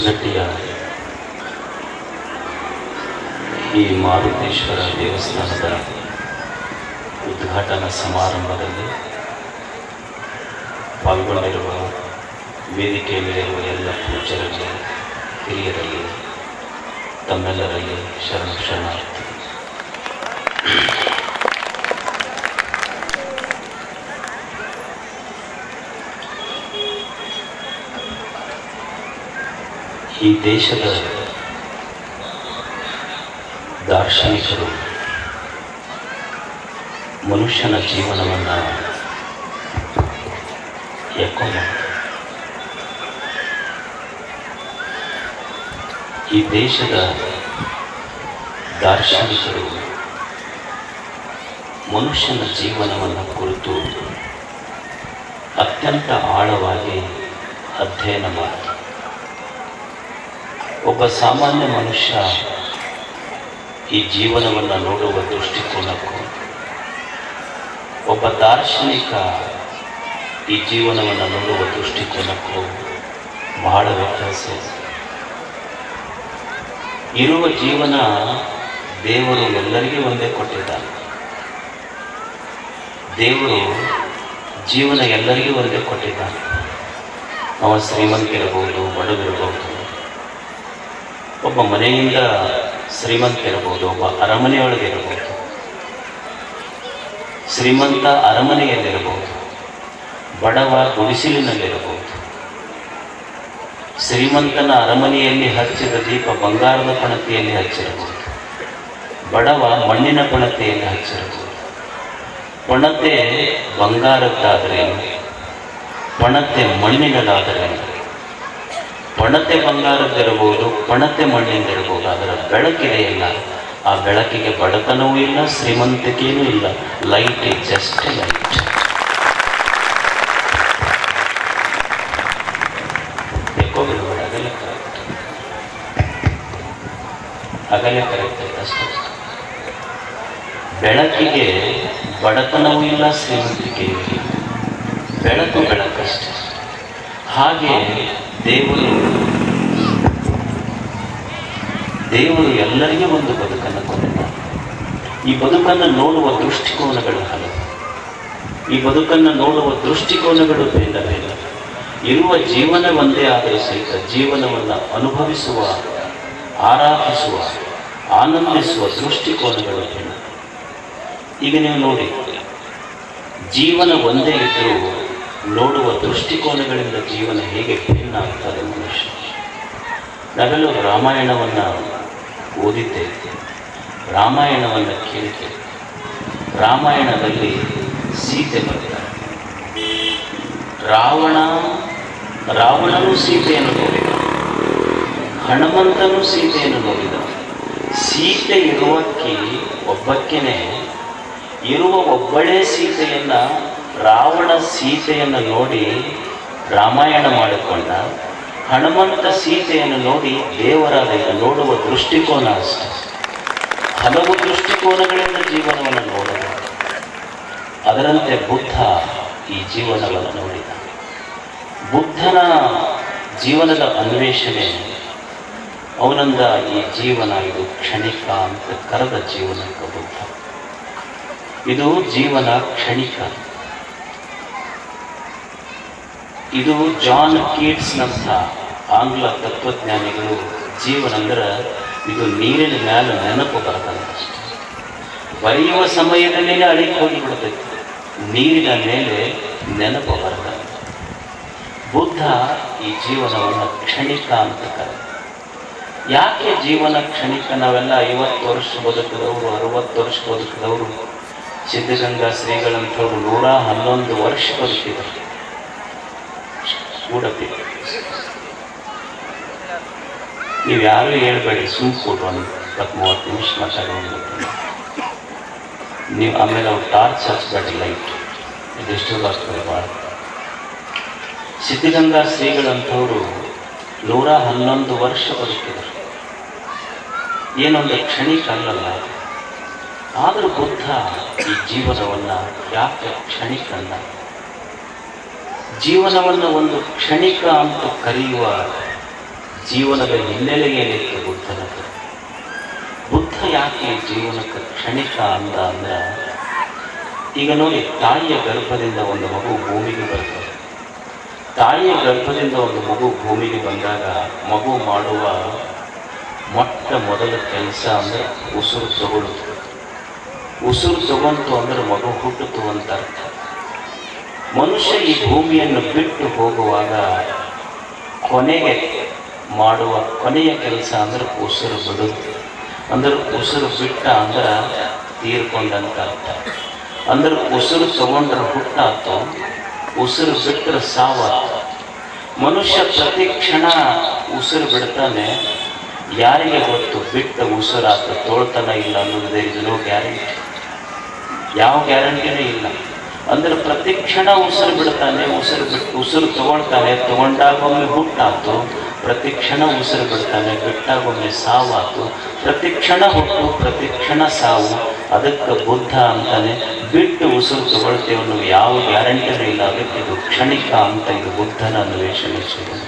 ಸುರಗಟ್ಟಿಯ ಈ ಮಾರುತೇಶ್ವರ ದೇವಸ್ಥಾನದ ಉದ್ಘಾಟನಾ ಸಮಾರಂಭದಲ್ಲಿ ಪಾಲ್ಗೊಂಡಿರುವ ವೇದಿಕೆ ಮೇಲಿರುವ ಎಲ್ಲ ಪೂಜ್ಯರಲ್ಲಿ ಹಿರಿಯರಲ್ಲಿ ತಮ್ಮೆಲ್ಲರಲ್ಲಿ ಶರಣ ಶರಣಾರ್ಥಿ ಈ ದೇಶದ ದಾರ್ಶನಿಕರು ಮನುಷ್ಯನ ಜೀವನವನ್ನು ಎಕ್ಕೋ ಮಾಡ್ತಾರೆ ಈ ದೇಶದ ದಾರ್ಶನಿಕರು ಮನುಷ್ಯನ ಜೀವನವನ್ನು ಕುರಿತು ಅತ್ಯಂತ ಆಳವಾಗಿ ಅಧ್ಯಯನ ಮಾಡ್ತಾರೆ ಒಬ್ಬ ಸಾಮಾನ್ಯ ಮನುಷ್ಯ ಈ ಜೀವನವನ್ನು ನೋಡುವ ದೃಷ್ಟಿಕೋನಕ್ಕೂ ಒಬ್ಬ ದಾರ್ಶನಿಕ ಈ ಜೀವನವನ್ನು ನೋಡುವ ದೃಷ್ಟಿಕೋನಕ್ಕೂ ಬಹಳ ವ್ಯತ್ಯಾಸ ಇದೆ ಇರುವ ಜೀವನ ದೇವರು ಎಲ್ಲರಿಗೂ ಒಂದೇ ಕೊಟ್ಟಿದ್ದಾನೆ ದೇವರು ಜೀವನ ಎಲ್ಲರಿಗೂ ಒಂದೇ ಕೊಟ್ಟಿದ್ದಾನೆ ಅವ ಶ್ರೀಮಂತಿರಬಹುದು ಬಡವಿರಬಹುದು ಒಬ್ಬ ಮನೆಯಿಂದ ಶ್ರೀಮಂತ ಇರಬಹುದು ಒಬ್ಬ ಅರಮನೆಯೊಳಗೆ ಇರಬಹುದು ಶ್ರೀಮಂತ ಅರಮನೆಯಲ್ಲಿರಬಹುದು ಬಡವ ಗುಡಿಸಿಲಿನಲ್ಲಿರಬಹುದು ಶ್ರೀಮಂತನ ಅರಮನೆಯಲ್ಲಿ ಹಚ್ಚಿದ ದೀಪ ಬಂಗಾರದ ಪಣತಿಯಲ್ಲಿ ಹಚ್ಚಿರಬಹುದು ಬಡವ ಮಣ್ಣಿನ ಪಣತೆಯಲ್ಲಿ ಹಚ್ಚಿರಬಹುದು ಪಣತೆ ಬಂಗಾರದ್ದಾದರೆ ಪಣತೆ ಮಣ್ಣಿನದಾದರೆ ಪಣತೆ ಬಂಗಾರದ್ದಿರಬಹುದು ಪಣತೆ ಮಣ್ಣಿಂದಿರಬಹುದು ಅದರ ಬೆಳಕಿದೆಯಲ್ಲ ಆ ಬೆಳಕಿಗೆ ಬಡತನವೂ ಇಲ್ಲ ಶ್ರೀಮಂತಿಕೆಯೂ ಇಲ್ಲ ಲೈಟ್ ಇಸ್ ಜಸ್ಟ್ ಲೈಟ್ ಎಕ್ಕೋಗಿರ್ಬೇಡ ಅಗಲ ಕರೆಕ್ಟ್ ಅಗಲ ಕರೆಕ್ಟ್ ಅಷ್ಟೇ ಬೆಳಕಿಗೆ ಬಡತನವೂ ಇಲ್ಲ ಶ್ರೀಮಂತಿಕೆಯೂ ಇಲ್ಲ ಬೆಳಕು ಬೆಳಕಷ್ಟೇ ಹಾಗೆ ದೇವರು ದೇವರು ಎಲ್ಲರಿಗೂ ಒಂದು ಬದುಕನ್ನು ಕೊಟ್ಟಿದ್ದಾನೆ ಈ ಬದುಕನ್ನು ನೋಡುವ ದೃಷ್ಟಿಕೋನಗಳು ಹಲವು ಈ ಬದುಕನ್ನು ನೋಡುವ ದೃಷ್ಟಿಕೋನಗಳು ಭಿನ್ನ ಭಿನ್ನ ಇರುವ ಜೀವನ ಒಂದೇ ಆದರೂ ಸಹಿತ ಜೀವನವನ್ನು ಅನುಭವಿಸುವ ಆರಾಧಿಸುವ ಆನಂದಿಸುವ ದೃಷ್ಟಿಕೋನಗಳು ಭಿನ್ನ ಈಗ ನೀವು ನೋಡಿ ಜೀವನ ಒಂದೇ ಇದ್ದರೂ ನೋಡುವ ದೃಷ್ಟಿಕೋನಗಳಿಂದ ಜೀವನ ಹೇಗೆ ಭಿನ್ನ ಆಗ್ತದೆ ಮನುಷ್ಯ ನಾವೆಲ್ಲೂ ರಾಮಾಯಣವನ್ನು ಓದಿದ್ದೇವೆ ರಾಮಾಯಣವನ್ನು ಕೇಳಿದ್ದೇವೆ ರಾಮಾಯಣದಲ್ಲಿ ಸೀತೆ ಬರ್ತಾರೆ ರಾವಣ ರಾವಣನು ಸೀತೆಯನ್ನು ನೋಡಿದ ಹನುಮಂತನು ಸೀತೆಯನ್ನು ನೋಡಿದ ಸೀತೆ ಇರುವಕ್ಕೆ ಒಬ್ಬಕ್ಕೇನೆ ಇರುವ ಒಬ್ಬಳೇ ಸೀತೆಯನ್ನ ರಾವಣ ಸೀತೆಯನ್ನು ನೋಡಿ ರಾಮಾಯಣ ಮಾಡಿಕೊಂಡ ಹನುಮಂತ ಸೀತೆಯನ್ನು ನೋಡಿ ದೇವರಾದ ನೋಡುವ ದೃಷ್ಟಿಕೋನ ಅಷ್ಟೆ ಹಲವು ದೃಷ್ಟಿಕೋನಗಳಿಂದ ಜೀವನವನ್ನು ನೋಡಿದ ಅದರಂತೆ ಬುದ್ಧ ಈ ಜೀವನವನ್ನು ನೋಡಿದ ಬುದ್ಧನ ಜೀವನದ ಅನ್ವೇಷಣೆ ಅವನಂದ ಈ ಜೀವನ ಇದು ಕ್ಷಣಿಕ ಅಂತ ಕರೆದ ಜೀವನಕ್ಕೆ ಬುದ್ಧ ಇದು ಜೀವನ ಕ್ಷಣಿಕ ಇದು ಜಾನ್ ಕೀಟ್ಸ್ನಂಥ ಆಂಗ್ಲ ತತ್ವಜ್ಞಾನಿಗಳು ಜೀವನ ಅಂದ್ರೆ ಇದು ನೀರಿನ ಮೇಲೆ ನೆನಪು ಬರ್ತದೆ ಅಷ್ಟೆ ಬರೆಯುವ ಸಮಯದಲ್ಲೇ ಅಳಿಗೆ ಹೋಗಿಬಿಡ್ತೈತಿ ನೀರಿನ ಮೇಲೆ ನೆನಪು ಬರ್ತದೆ ಬುದ್ಧ ಈ ಜೀವನವನ್ನು ಕ್ಷಣಿಕ ಅಂತ ಕರೆ ಯಾಕೆ ಜೀವನ ಕ್ಷಣಿಕ ನಾವೆಲ್ಲ ಐವತ್ತು ವರ್ಷ ಬದುಕಿದವರು ಅರವತ್ತು ವರ್ಷ ಬದುಕಿದವರು ಸಿದ್ಧಗಂಗಾ ಶ್ರೀಗಳಂಥವ್ರು ನೂರ ಹನ್ನೊಂದು ವರ್ಷ ಬದುಕಿದರು ಉಡುಪಿ ನೀವು ಯಾರು ಹೇಳ್ಬೇಡಿ ಸುಮ್ ಕೊಡು ಒಂದು ಇಪ್ಪತ್ತು ಮೂವತ್ತು ನಿಮಿಷ ಮಾತಾಡೋದು ನೀವು ಆಮೇಲೆ ಅವ್ರು ಟಾರ್ಚ್ ಹಚ್ಬೇಡಿ ಲೈಟ್ ಇದೆಷ್ಟು ಬರ್ತದೆ ಭಾಳ ಸಿದ್ಧಗಂಗಾ ಶ್ರೀಗಳಂಥವ್ರು ನೂರ ಹನ್ನೊಂದು ವರ್ಷ ಬದುಕಿದರು ಏನೊಂದು ಕ್ಷಣಿಕ ಅಲ್ಲಲ್ಲ ಆದರೂ ಬುದ್ಧ ಈ ಜೀವನವನ್ನು ಯಾಕೆ ಕ್ಷಣಿಕ ಅಲ್ಲ ಜೀವನವನ್ನು ಒಂದು ಕ್ಷಣಿಕ ಅಂತ ಕರೆಯುವ ಜೀವನದ ಹಿನ್ನೆಲೆ ಏನಿತ್ತು ಬುದ್ಧನದು ಬುದ್ಧ ಯಾಕೆ ಜೀವನಕ್ಕೆ ಕ್ಷಣಿಕ ಅಂದ ಅಂದ್ರೆ ಈಗ ನೋಡಿ ತಾಯಿಯ ಗರ್ಭದಿಂದ ಒಂದು ಮಗು ಭೂಮಿಗೆ ಬರ್ತದೆ ತಾಯಿಯ ಗರ್ಭದಿಂದ ಒಂದು ಮಗು ಭೂಮಿಗೆ ಬಂದಾಗ ಮಗು ಮಾಡುವ ಮೊಟ್ಟ ಮೊದಲ ಕೆಲಸ ಅಂದ್ರೆ ಉಸಿರು ತಗೊಳ್ಳುದು ಉಸಿರು ತಗೊಂತು ಅಂದ್ರೆ ಮಗು ಹುಟ್ಟಿತು ಅಂತ ಅರ್ಥ ಮನುಷ್ಯ ಈ ಭೂಮಿಯನ್ನು ಬಿಟ್ಟು ಹೋಗುವಾಗ ಕೊನೆಗೆ ಮಾಡುವ ಕೊನೆಯ ಕೆಲಸ ಅಂದ್ರೆ ಉಸಿರು ಬಿಡುದು ಅಂದ್ರೆ ಉಸಿರು ಬಿಟ್ಟ ಅಂದ್ರೆ ತೀರ್ಕೊಂಡಂತ ಅರ್ಥ ಅಂದ್ರೆ ಉಸಿರು ತಗೊಂಡ್ರೆ ಹುಟ್ಟಾತು ಉಸಿರು ಬಿಟ್ಟರೆ ಸಾವಾತು ಮನುಷ್ಯ ಪ್ರತಿ ಕ್ಷಣ ಉಸಿರು ಬಿಡ್ತಾನೆ ಯಾರಿಗೆ ಗೊತ್ತು ಬಿಟ್ಟ ಉಸಿರಾತ ತೋಳ್ತನ ಇಲ್ಲ ಅನ್ನೋದೇ ಇದನ್ನು ಗ್ಯಾರಂಟಿ ಯಾವ ಗ್ಯಾರಂಟಿನೂ ಇಲ್ಲ ಅಂದ್ರೆ ಪ್ರತಿ ಕ್ಷಣ ಉಸಿರು ಬಿಡ್ತಾನೆ ಉಸಿರು ಬಿಟ್ಟು ಉಸಿರು ತಗೊಳ್ತಾನೆ ತಗೊಂಡಾಗೊಮ್ಮೆ ಹುಟ್ಟಾತು ಪ್ರತಿ ಕ್ಷಣ ಉಸಿರು ಬಿಡ್ತಾನೆ ಬಿಟ್ಟಾಗೊಮ್ಮೆ ಸಾವಾತು ಪ್ರತಿ ಕ್ಷಣ ಹುಟ್ಟು ಪ್ರತಿ ಕ್ಷಣ ಸಾವು ಅದಕ್ಕೆ ಬುದ್ಧ ಅಂತಾನೆ ಬಿಟ್ಟು ಉಸಿರು ತಗೊಳ್ತೇವೆ ಅನ್ನೋ ಯಾವ ಗ್ಯಾರಂಟಿನೂ ಇಲ್ಲ ಅದಕ್ಕೆ ಇದು ಕ್ಷಣಿಕ ಅಂತ ಇದು ಬುದ್ಧನ ಅನ್ವೇಷಣೆ ಸಿಗೋದು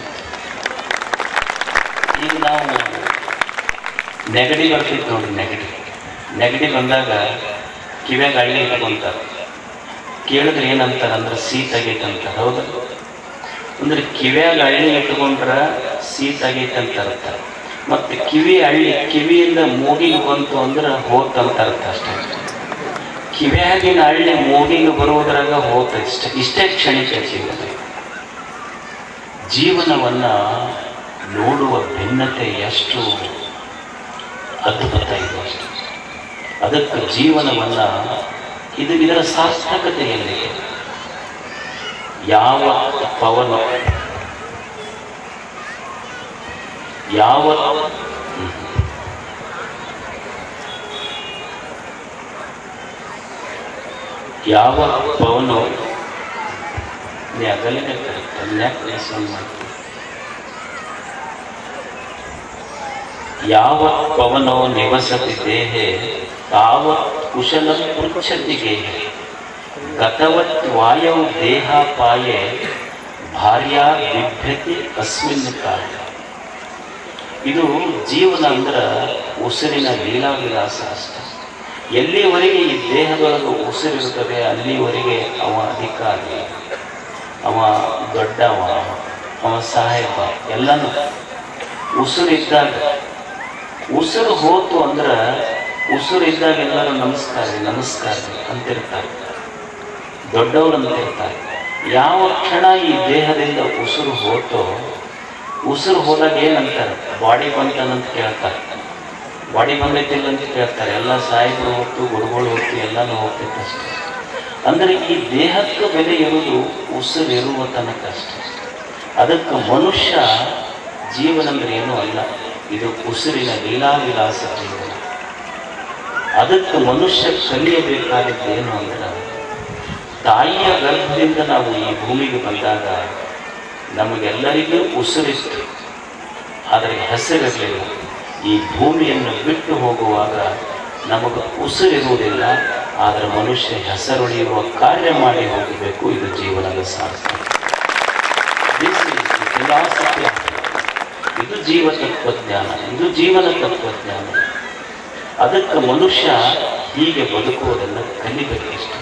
ಈಗ ನಾವು ನೆಗಡಿ ಬರ್ತಿತ್ತು ನೋಡಿ ನೆಗಡಿ ನೆಗಡಿ ಬಂದಾಗ ಕಿವ್ಯಾಗ ಹಳ್ಳಿ ಇಟ್ಕೊಂತಾರೆ ಕೇಳಿದ್ರೆ ಏನಂತಾರೆ ಅಂದ್ರೆ ಸೀಟ್ ಆಗೈತಂತ ಹೌದು ಅಂದ್ರೆ ಕಿವ್ಯಾಗ ಹಳ್ಳಿ ಇಟ್ಕೊಂಡ್ರ ಸೀಟ್ ಆಗೈತೆ ಅಂತ ಅರ್ಥ ಮತ್ತೆ ಕಿವಿ ಹಳ್ಳಿ ಕಿವಿಯಿಂದ ಮೂಗಿಗೆ ಬಂತು ಅಂದ್ರೆ ಹೋತಂತ ಅರ್ಥ ಅಷ್ಟೇ ಕಿವ್ಯಾಗಿನ ಹಳ್ಳಿ ಮೂಗಿಗೆ ಬರುವುದ್ರಾಗ ಹೋತ ಇಷ್ಟ ಇಷ್ಟೇ ಕ್ಷಣಿಕ ಜೀವನ ಜೀವನವನ್ನ ನೋಡುವ ಭಿನ್ನತೆ ಎಷ್ಟು ಅದ್ಭುತ ಇದೆ ಅಷ್ಟು ಅದಕ್ಕೆ ಜೀವನವನ್ನ ಇದು ಇದರ ಸಾರ್ಥಕತೆ ಎಲ್ಲಿದೆ ಯಾವ ಪವನ ಯಾವ ಹ್ಮ್. ಯಾವ ಪವನು ನೀ ಅಗಲಿನ ಕನ್ಯಾಕ್ಲೇಶ ಮಾಡ್ತೀನಿ ಯಾವ ಪವನೋ ನಿವಸತಿ ದೇಹೆ ತಾವತ್ ಕುಶಲ ಪೃಚ್ಛತಿ ಗೇಹೆ ಗತವತ್ ವಾಯೌ ದೇಹಾಪಾಯೆ ಭಾರ್ಯ ಬಿಭ್ಯತಿ ಅಸ್ಮಿನ್ ಕಾಲ ಇದು ಜೀವನ ಅಂದ್ರ ಉಸಿರಿನ ಲೀಲಾವಿಲಾಸ ಅಷ್ಟೆ ಎಲ್ಲಿವರೆಗೆ ಈ ದೇಹದೊಳಗೆ ಉಸಿರಿರುತ್ತದೆ ಅಲ್ಲಿವರೆಗೆ ಅವ ಅಧಿಕಾರಿ ಅವ ದೊಡ್ಡವ ಅವ ಸಾಹೇಬ ಎಲ್ಲನೂ ಉಸಿರಿದ್ದಾಗ ಉಸಿರು ಹೋತು ಅಂದ್ರೆ ಉಸಿರು ಇದ್ದಾಗ ಎಲ್ಲರೂ ನಮಸ್ಕಾರ ರೀ, ನಮಸ್ಕಾರ ರೀ ಅಂತಿರ್ತಾರೆ ದೊಡ್ಡವರು ಅಂತಿರ್ತಾರೆ ಯಾವ ಕ್ಷಣ ಈ ದೇಹದಿಂದ ಉಸಿರು ಹೋತೋ ಉಸಿರು ಹೋದಾಗ ಏನಂತಾರೆ ಬಾಡಿ ಬಂತನಂತ ಕೇಳ್ತಾರೆ ಬಾಡಿ ಬಂದೈತಿಲ್ಲ ಅಂತ ಕೇಳ್ತಾರೆ ಎಲ್ಲ ಸಾಯಿಗಳು ಹೋಗ್ತು ಗುರುಗಳು ಹೋಗ್ತು ಎಲ್ಲನೂ ಹೋಗ್ತೈತೆ ಅಷ್ಟೇ ಅಂದರೆ ಈ ದೇಹಕ್ಕೆ ಬೆಲೆ ಇರುವುದು ಉಸಿರು ಇರುವ ತನಕ ಅಷ್ಟೇ ಅದಕ್ಕೆ ಮನುಷ್ಯ ಜೀವನ ಅಂದ್ರೆ ಏನೂ ಅಲ್ಲ ಇದು ಉಸಿರಿನ ಲೀಲಾವಿಲಾಸ ಜೀವನ ಅದಕ್ಕೆ ಮನುಷ್ಯ ಕಲಿಯಬೇಕಾದದ್ದು ಏನು ಅಂದ್ರೆ ತಾಯಿಯ ಗರ್ಭದಿಂದ ನಾವು ಈ ಭೂಮಿಗೆ ಬಂದಾಗ ನಮಗೆಲ್ಲರಿಗೂ ಉಸಿರಿತ್ತು ಆದರೆ ಹೆಸರಿರಲಿಲ್ಲ ಈ ಭೂಮಿಯನ್ನು ಬಿಟ್ಟು ಹೋಗುವಾಗ ನಮಗೆ ಉಸಿರಿರುವುದಿಲ್ಲ ಆದರೆ ಮನುಷ್ಯ ಹೆಸರುಳಿಯುವ ಕಾರ್ಯ ಮಾಡಿ ಹೋಗಬೇಕು ಇದು ಜೀವನದ ಸಾರ್ಥಕ This is the philosophy of life. ಇದು ಜೀವ ತತ್ವಜ್ಞಾನ ಇದು ಜೀವನ ತತ್ವಜ್ಞಾನ ಅದಕ್ಕೆ ಮನುಷ್ಯ ಹೀಗೆ ಬದುಕುವುದನ್ನು ಕಲಿಬೇಕಿಷ್ಟು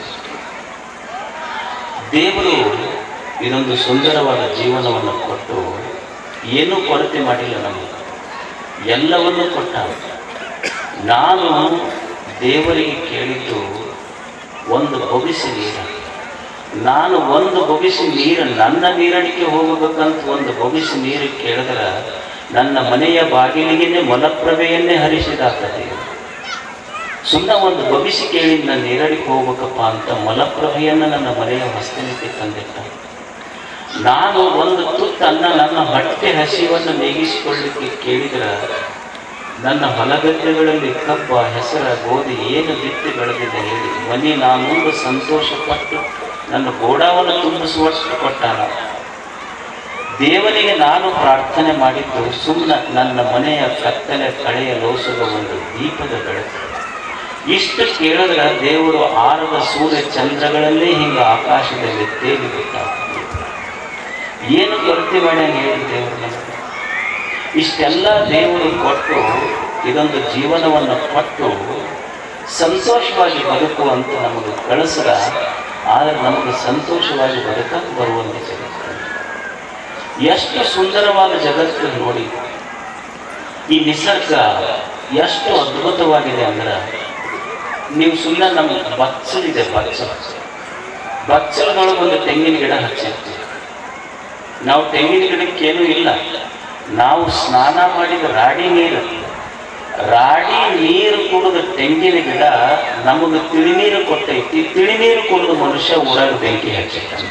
ದೇವರು ಇದೊಂದು ಸುಂದರವಾದ ಜೀವನವನ್ನು ಕೊಟ್ಟು ಏನೂ ಕೊರತೆ ಮಾಡಿಲ್ಲ ನಮಗೆ ಎಲ್ಲವನ್ನೂ ಕೊಟ್ಟ ನಾನು ದೇವರಿಗೆ ಕೇಳಿದ್ದು ಒಂದು ಬೊಗಿಸಿ ನೀರು ನಾನು ಒಂದು ಬೊಗಿಸಿ ನೀರು ನನ್ನ ನೀರಡಿಕೆ ಹೋಗಬೇಕಂತ ಒಂದು ಬೊಗಿಸಿ ನೀರು ಕೇಳಿದ್ರೆ ನನ್ನ ಮನೆಯ ಬಾಗಿಲಿಗೆ ಮಲಪ್ರಭೆಯನ್ನೇ ಹರಿಸಿದಾಗ್ತದೆ ಸುಮ್ಮನೆ ಒಂದು ಬೊಗಿಸಿ ಕೇಳಿ ನನ್ನ ನೀರಡಿಗೆ ಹೋಗ್ಬೇಕಪ್ಪ ಅಂತ ಮಲಪ್ರಭೆಯನ್ನು ನನ್ನ ಮನೆಯ ಹೊಸ್ತಿನಿಗೆ ತಂದಿಟ್ಟ ನಾನು ಒಂದು ತುತ್ತನ್ನ ನನ್ನ ಹೊಟ್ಟೆ ಹಸಿವನ್ನು ನೀಗಿಸಿಕೊಳ್ಳಿಕ್ಕೆ ಕೇಳಿದ್ರೆ ನನ್ನ ಹೊಲಗದ್ದೆಗಳಲ್ಲಿ ಕಬ್ಬ ಹೆಸರ ಗೋಧಿ ಏನು ಬಿತ್ತಿ ಬೆಳೆದಿದೆ ಹೇಳಿ ಮನೆ ನಾನೊಂದು ಸಂತೋಷಪಟ್ಟು ನನ್ನ ಗೋಡಾವನ್ನು ತುಂಬಿಸುವಷ್ಟು ಕೊಟ್ಟಾನ ದೇವನಿಗೆ ನಾನು ಪ್ರಾರ್ಥನೆ ಮಾಡಿದ್ದು ಸುಮ್ಮನೆ ನನ್ನ ಮನೆಯ ಕತ್ತಲೆ ಕಳೆಯ ಲೋಸದ ಒಂದು ದೀಪದ ಬೆಳಕು ಇಷ್ಟು ಕೇಳಿದ್ರೆ ದೇವರು ಆರದ ಸೂರ್ಯ ಚಂದ್ರಗಳಲ್ಲೇ ಹಿಂಗೆ ಆಕಾಶದಲ್ಲಿ ತೇಲಿ ಬಿಟ್ಟ ಏನು ಕೊರತೆ ಮಾಡ್ಯಾನ ಹೇಳಿ ದೇವರು ನಮಗೆ ಇಷ್ಟೆಲ್ಲ ದೇವರು ಕೊಟ್ಟು ಇದೊಂದು ಜೀವನವನ್ನು ಕೊಟ್ಟು ಸಂತೋಷವಾಗಿ ಬದುಕುವಂತ ನಮಗೆ ಕಳಿಸಿದ ಆದರೆ ನಮಗೆ ಸಂತೋಷವಾಗಿ ಬದುಕಕ್ಕೆ ಬರುವಂತ ಜಗತ್ತು ಎಷ್ಟು ಸುಂದರವಾದ ಜಗತ್ತು ನೋಡಿ ಈ ನಿಸರ್ಗ ಎಷ್ಟು ಅದ್ಭುತವಾಗಿದೆ ಅಂದ್ರೆ ನೀವು ಸುಮ್ಮನೆ ನಮ್ಮ ಬಚ್ಚಲಿದೆ ಬಚ್ಚಲ ಬಚ್ಚಲದೊಳಗೆ ಒಂದು ತೆಂಗಿನ ಗಿಡ ಹಚ್ಚಿರ್ತೀವಿ ನಾವು ತೆಂಗಿನ ಗಿಡಕ್ಕೇನೂ ಇಲ್ಲ ನಾವು ಸ್ನಾನ ಮಾಡಿದ ರಾಡಿ ನೀರು ರಾಡಿ ನೀರು ಕುಡಿದ ತೆಂಗಿನ ಗಿಡ ನಮಗೆ ತಿಳಿನೀರು ಕೊಟ್ಟೈತಿ ತಿಳಿನೀರು ಕುಡಿದ ಮನುಷ್ಯ ಊರಾಗ ಬೆಂಕಿ ಹಚ್ಚಿರ್ತಾನೆ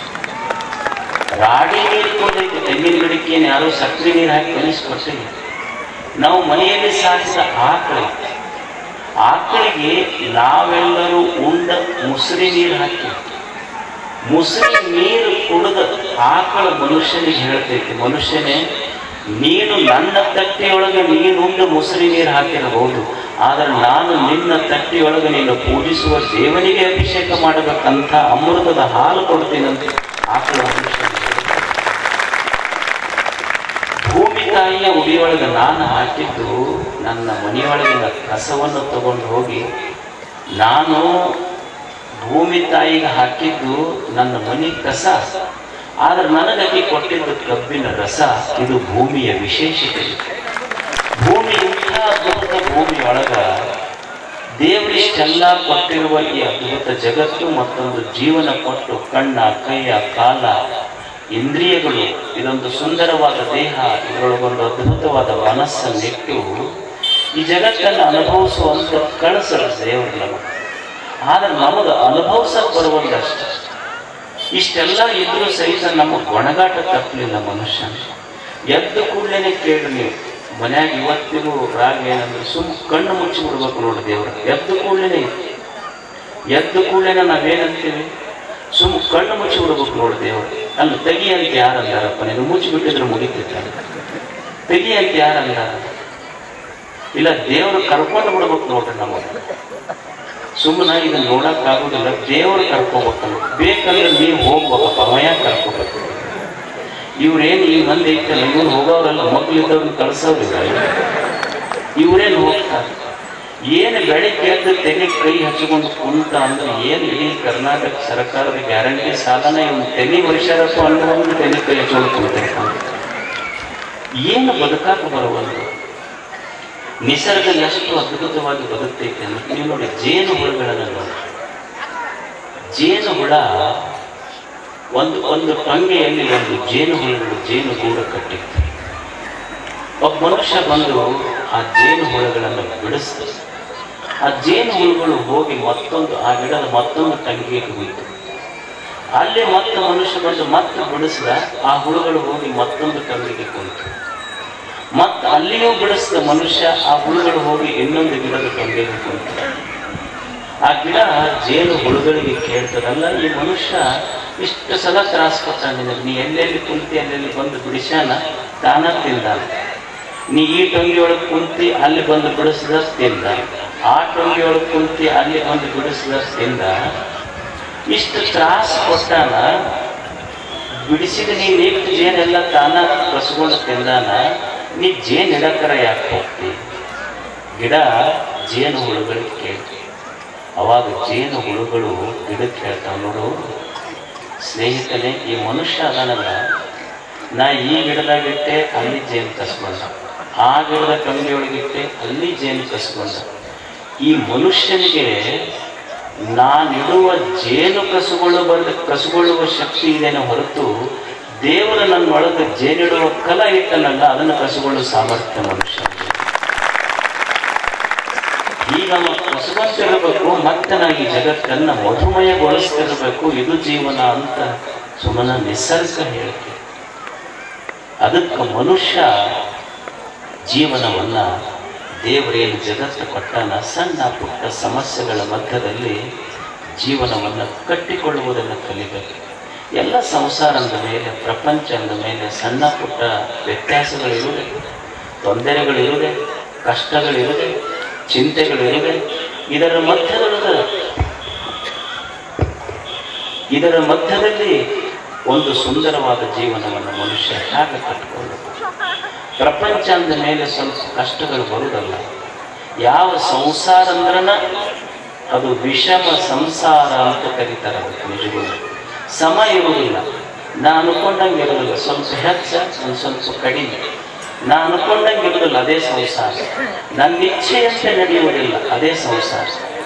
ರಾಡಿ ನೀರು ಕೊಡೈತಿ ತೆಂಗಿನ ಗಿಡಕ್ಕೆ ಏನು ಯಾರೋ ಸಕ್ಕರೆ ನೀರು ಹಾಕಿ ಕಲಿಸ್ಕೊಟ್ಟಿಲ್ಲ ನಾವು ಮನೆಯಲ್ಲಿ ಸಾಕಿದ ಆಕಳ ಆಕಳಿಗೆ ನಾವೆಲ್ಲರೂ ಉಂಡ ಮುಸುರಿ ನೀರು ಹಾಕಿ ಮುಸುರಿ ನೀರು ಕುಡಿದ ಆಕಳ ಮನುಷ್ಯನಿಗೆ ಹೇಳ್ತೈತಿ ಮನುಷ್ಯನೇ ನೀನು ನನ್ನ ತಟ್ಟೆಯೊಳಗೆ ನೀನುಂಡು ಮುಸುರಿ ನೀರು ಹಾಕಿರಬಹುದು ಆದರೆ ನಾನು ನಿನ್ನ ತಟ್ಟೆಯೊಳಗೆ ನೀನು ಪೂಜಿಸುವ ದೇವನಿಗೆ ಅಭಿಷೇಕ ಮಾಡಬೇಕಂತ ಅಮೃತದ ಹಾಲು ಕೊಡ್ತೀನಂತೆ ಆಕಳ ಮನುಷ್ಯನಿಗೆ ಭೂಮಿ ತಾಯಿಯ ಉಡಿಯೊಳಗೆ ನಾನು ಹಾಕಿದ್ದು ನನ್ನ ಮನೆಯೊಳಗಿನ ಕಸವನ್ನು ತಗೊಂಡು ಹೋಗಿ ನಾನು ಭೂಮಿ ತಾಯಿಗೆ ಹಾಕಿದ್ದು ನನ್ನ ಮನೆ ಕಸ ಆದ್ರೆ ನನಗತಿ ಕೊಟ್ಟಿದ್ದು ಕಬ್ಬಿನ ರಸ ಇದು ಭೂಮಿಯ ವಿಶೇಷತೆ ಭೂಮಿ ಇಂಥ ಅದ್ಭುತ ಭೂಮಿಯೊಳಗ ದೇವರಿಷ್ಟೆಲ್ಲ ಕೊಟ್ಟಿರುವ ಈ ಅದ್ಭುತ ಜಗತ್ತು ಮತ್ತೊಂದು ಜೀವನ ಕೊಟ್ಟು ಕಣ್ಣ ಕೈಯ ಕಾಲ ಇಂದ್ರಿಯಗಳು ಇದೊಂದು ಸುಂದರವಾದ ದೇಹ ಇದರೊಳಗೊಂದು ಅದ್ಭುತವಾದ ಮನಸ್ಸನ್ನಿಟ್ಟು ಈ ಜಗತ್ತನ್ನು ಅನುಭವಿಸುವಂತ ಕಳಿಸಲ್ಲ ದೇವರು ನಮಗೆ ಆದ್ರೆ ನಮಗೆ ಅನುಭವಿಸಕ್ ಬರುವಂದಷ್ಟು ಇಷ್ಟೆಲ್ಲ ಇದ್ರೂ ಸಹಿತ ನಮ್ಮ ಗೊಣಗಾಟ ತಪ್ಪಲಿಲ್ಲ ಮನುಷ್ಯ ಎದ್ದು ಕೂಡಲೇ ಕೇಳಿ ನೀವು ಮನ್ಯಾಗ ಇವತ್ತಿಗೂ ರಾಗ ಏನಂದ್ರೆ ಸುಮ್ ಕಣ್ಣು ಮುಚ್ಚಿ ಬಿಡ್ಬೇಕು ನೋಡಿ ದೇವ್ರ ಎದ್ದು ಕೂಡಲೇ ಎದ್ದು ಕೂಡಲೇ ನಾವೇನಂತೀವಿ ಸುಮ್ ಕಣ್ಣು ಮುಚ್ಚಿ ಬಿಡ್ಬೇಕು ನೋಡಿ ದೇವ್ರು ಅಲ್ಲಿ ತೆಗಿ ಅಂತ ಯಾರಂದಾರಪ್ಪ ನೀನು ಮುಚ್ಚಿ ಬಿಟ್ಟಿದ್ರೆ ಮುಗಿತಿತ್ತ ತೆಗಿ ಅಂತ ಯಾರಂದಾರ ಇಲ್ಲ ದೇವ್ರು ಕರ್ಕೊಂಡು ಬಿಡ್ಬೇಕು ನೋಡ್ರಿ ನಮಗೆ ಸುಮ್ಮನೆ ಇದನ್ನ ನೋಡಕ್ ಆಗೋದಿಲ್ಲ ದೇವ್ರು ಕರ್ಕೋಬೇಕಲ್ಲ ಬೇಕಂದ್ರೆ ನೀವು ಹೋಗ್ಬೇಕಪ್ಪ ಅವ ಯಾಕೆ ಕರ್ಕೋಬೇಕು ಇವ್ರೇನು ಈ ಮಂದಿ ಐತಲ್ಲ ಇವ್ರು ಹೋಗೋರಲ್ಲ ಮಕ್ಕಳಿದ್ದವ್ರನ್ನ ಕಳ್ಸೋರಿಲ್ಲ ಇವ್ರೇನು ಹೋಗ್ತಾರೆ ಏನು ಬೆಳಿಗ್ಗೆ ಎದ್ದು ತೆಗೆ ಕೈ ಹಚ್ಚಿಕೊಂಡು ಕುಂತ ಅಂದ್ರೆ ಏನು ಇಡೀ ಕರ್ನಾಟಕ ಸರ್ಕಾರದ ಗ್ಯಾರಂಟಿ ಸಾಲನ ಇವನು ತೆಲಿ ವರ್ಷರಪ್ಪ ಅನ್ನೋ ಒಂದು ತೆಲಿ ಕೈ ಹಚ್ಕೊಂಡು ಕುಂತಿರ್ತಾನೆ ಏನು ಬದುಕಾಕ ಬರುವಲ್ದು ನಿಸರ್ಗ ಎಷ್ಟು ಅದ್ಭುತವಾಗಿ ಬದುಕ್ತೈತೆ ಅಂದ್ರೆ ನೀವು ನೋಡಿ ಜೇನು ಹುಳುಗಳನ್ನು ನೋಡಿ ಜೇನು ಹುಳ ಒಂದು ಒಂದು ಟೊಂಗೆಯಲ್ಲಿ ಒಂದು ಜೇನು ಹುಳುಗಳು ಜೇನು ಗೂಡು ಕಟ್ಟಿತ್ತು ಒಬ್ಬ ಮನುಷ್ಯ ಬಂದು ಆ ಜೇನು ಹುಳುಗಳನ್ನು ಬಿಡಿಸ್ತಾರೆ ಆ ಜೇನು ಹುಳುಗಳು ಹೋಗಿ ಮತ್ತೊಂದು ಆ ಗಿಡದ ಮತ್ತೊಂದು ಟಂಗಿಗೆ ಹೋಯಿತು ಅಲ್ಲಿ ಮತ್ತೆ ಮನುಷ್ಯ ಬಂದು ಮತ್ತೆ ಬಿಡಿಸಿದ ಆ ಹುಳುಗಳು ಹೋಗಿ ಮತ್ತೊಂದು ಟಂಗಿಗೆ ಕುಂತು ಮತ್ತೆ ಅಲ್ಲಿಯೂ ಬಿಡಿಸಿದ ಮನುಷ್ಯ ಆ ಹುಳುಗಳು ಹೋಗಿ ಇನ್ನೊಂದು ಗಿಡದ ಟೊಂಗೆಗೆ ಕುಂತು ಆ ಗಿಡ ಜೇನು ಹುಳುಗಳಿಗೆ ಕೇಳ್ತದಲ್ಲ ಈ ಮನುಷ್ಯ ಇಷ್ಟು ಸಲ ತ್ರಾಸ ಕೊಟ್ಟಾನ ನಿನಗೆ ನೀ ಎಲ್ಲೆಲ್ಲಿ ಕುಂತಿ ಎಲ್ಲೆಲ್ಲಿ ಬಂದು ಬಿಡಿಸ್ಯಾನ ತಾನ ತಿಂದ ನೀ ಈ ಟೊಂಗಿ ಒಳಗೆ ಕುಂತಿ ಅಲ್ಲಿ ಬಂದು ಬಿಡಿಸಿದ ತಿಂದ ಆ ಟೊಂಗಿ ಒಳಗೆ ಕುಂತಿ ಅಲ್ಲಿ ಬಂದು ಬಿಡಿಸಿದ ತಿಂದ ಇಷ್ಟು ತ್ರಾಸ ಕೊಟ್ಟಾನ ಬಿಡಿಸಿದ ನೀ ನೀಟ್ಟು ಜೇನೆಲ್ಲ ತಾನ ಕಸ್ಕೊಂಡು ತಿಂದಾನ ನೀ ಜೇನ್ ಇಡಕರ ಯಾಕೆ ಹೋಗ್ತಿ ಗಿಡ ಜೇನು ಹುಳುಗಳಿಗೆ ಕೇಳ್ತಿ ಅವಾಗ ಜೇನು ಹುಳುಗಳು ಗಿಡಕ್ಕೆ ಹೇಳ್ತಾವ ನೋಡು ಸ್ನೇಹಿತನೇ ಈ ಮನುಷ್ಯ ಅದಾನಲ್ಲ ನಾ ಈ ಗಿಡದಾಗಿಟ್ಟೆ ಅಲ್ಲಿ ಜೇನು ಕಸ್ಕೊಂಡ ಆ ಗಿಡದ ಕಂಬಿಯೊಳಗಿಟ್ಟೆ ಅಲ್ಲಿ ಜೇನು ಕಸ್ಕೊಂಡ ಈ ಮನುಷ್ಯನಿಗೆ ನಾನಿಡುವ ಜೇನು ಕಸುಗಳು ಬಂದ ಕಸುಗೊಳ್ಳುವ ಶಕ್ತಿ ಇದೇನೋ ಹೊರತು ದೇವರು ನನ್ನೊಳಗೆ ಜೇನಿಡುವ ಕಲ ಇಟ್ಟನಲ್ಲ ಅದನ್ನು ಕಸುಗೊಳ್ಳುವ ಸಾಮರ್ಥ್ಯ ಮನುಷ್ಯ ಈಗ ನಾವು ಕಸುವಂತಿರಬೇಕು ಮತ್ತೆ ನಾ ಈ ಜಗತ್ತನ್ನ ಮಧುಮಯಗೊಳಿಸ್ತಿರ್ಬೇಕು ಇದು ಜೀವನ ಅಂತ ಸುಮ್ಮನ ನಿಸರ್ಗ ಹೇಳಿಕೆ ಅದಕ್ಕೆ ಮನುಷ್ಯ ಜೀವನವನ್ನ ದೇವರೇನು ಜಗತ್ತು ಕೊಟ್ಟಾನ ಸಣ್ಣ ಪುಟ್ಟ ಸಮಸ್ಯೆಗಳ ಮಧ್ಯದಲ್ಲಿ ಜೀವನವನ್ನು ಕಟ್ಟಿಕೊಳ್ಳುವುದನ್ನು ಕಲಿಬೇಕು ಎಲ್ಲ ಸಂಸಾರದ ಮೇಲೆ ಪ್ರಪಂಚದ ಮೇಲೆ ಸಣ್ಣ ಪುಟ್ಟ ವ್ಯತ್ಯಾಸಗಳಿರುವೆ ತೊಂದರೆಗಳಿರುವೆ ಕಷ್ಟಗಳಿರುವೆ ಚಿಂತೆಗಳಿರುವೆ ಇದರ ಮಧ್ಯದೊಳಗ ಇದರ ಮಧ್ಯದಲ್ಲಿ ಒಂದು ಸುಂದರವಾದ ಜೀವನವನ್ನು ಮನುಷ್ಯ ಹೇಗೆ ಕಟ್ಟಿಕೊಳ್ಳಬೇಕು ಪ್ರಪಂಚ ಅಂದ ಮೇಲೆ ಸ್ವಲ್ಪ ಕಷ್ಟಗಳು ಬರುವುದಲ್ಲ ಯಾವ ಸಂಸಾರ ಅಂದ್ರನ ಅದು ವಿಷಮ ಸಂಸಾರ ಅಂತ ಕರೀತಾರೆ ಅದಕ್ಕೆ ನಿಜಗಳು ಸಮ ಇರುವುದಿಲ್ಲ ನಾ ಅನ್ಕೊಂಡಂಗೆ ಇರೋದಿಲ್ಲ ಸ್ವಲ್ಪ ಹೆಚ್ಚ ಒಂದು ಸ್ವಲ್ಪ ಕಡಿಮೆ ನಾ ಅನ್ಕೊಂಡಂಗೆ ಇರೋದಿಲ್ಲ ಅದೇ ಸಂಸಾರ ನನ್ನ ಇಚ್ಛೆಯಂತೆ ನಡೆಯುವುದಿಲ್ಲ ಅದೇ ಸಂಸಾರ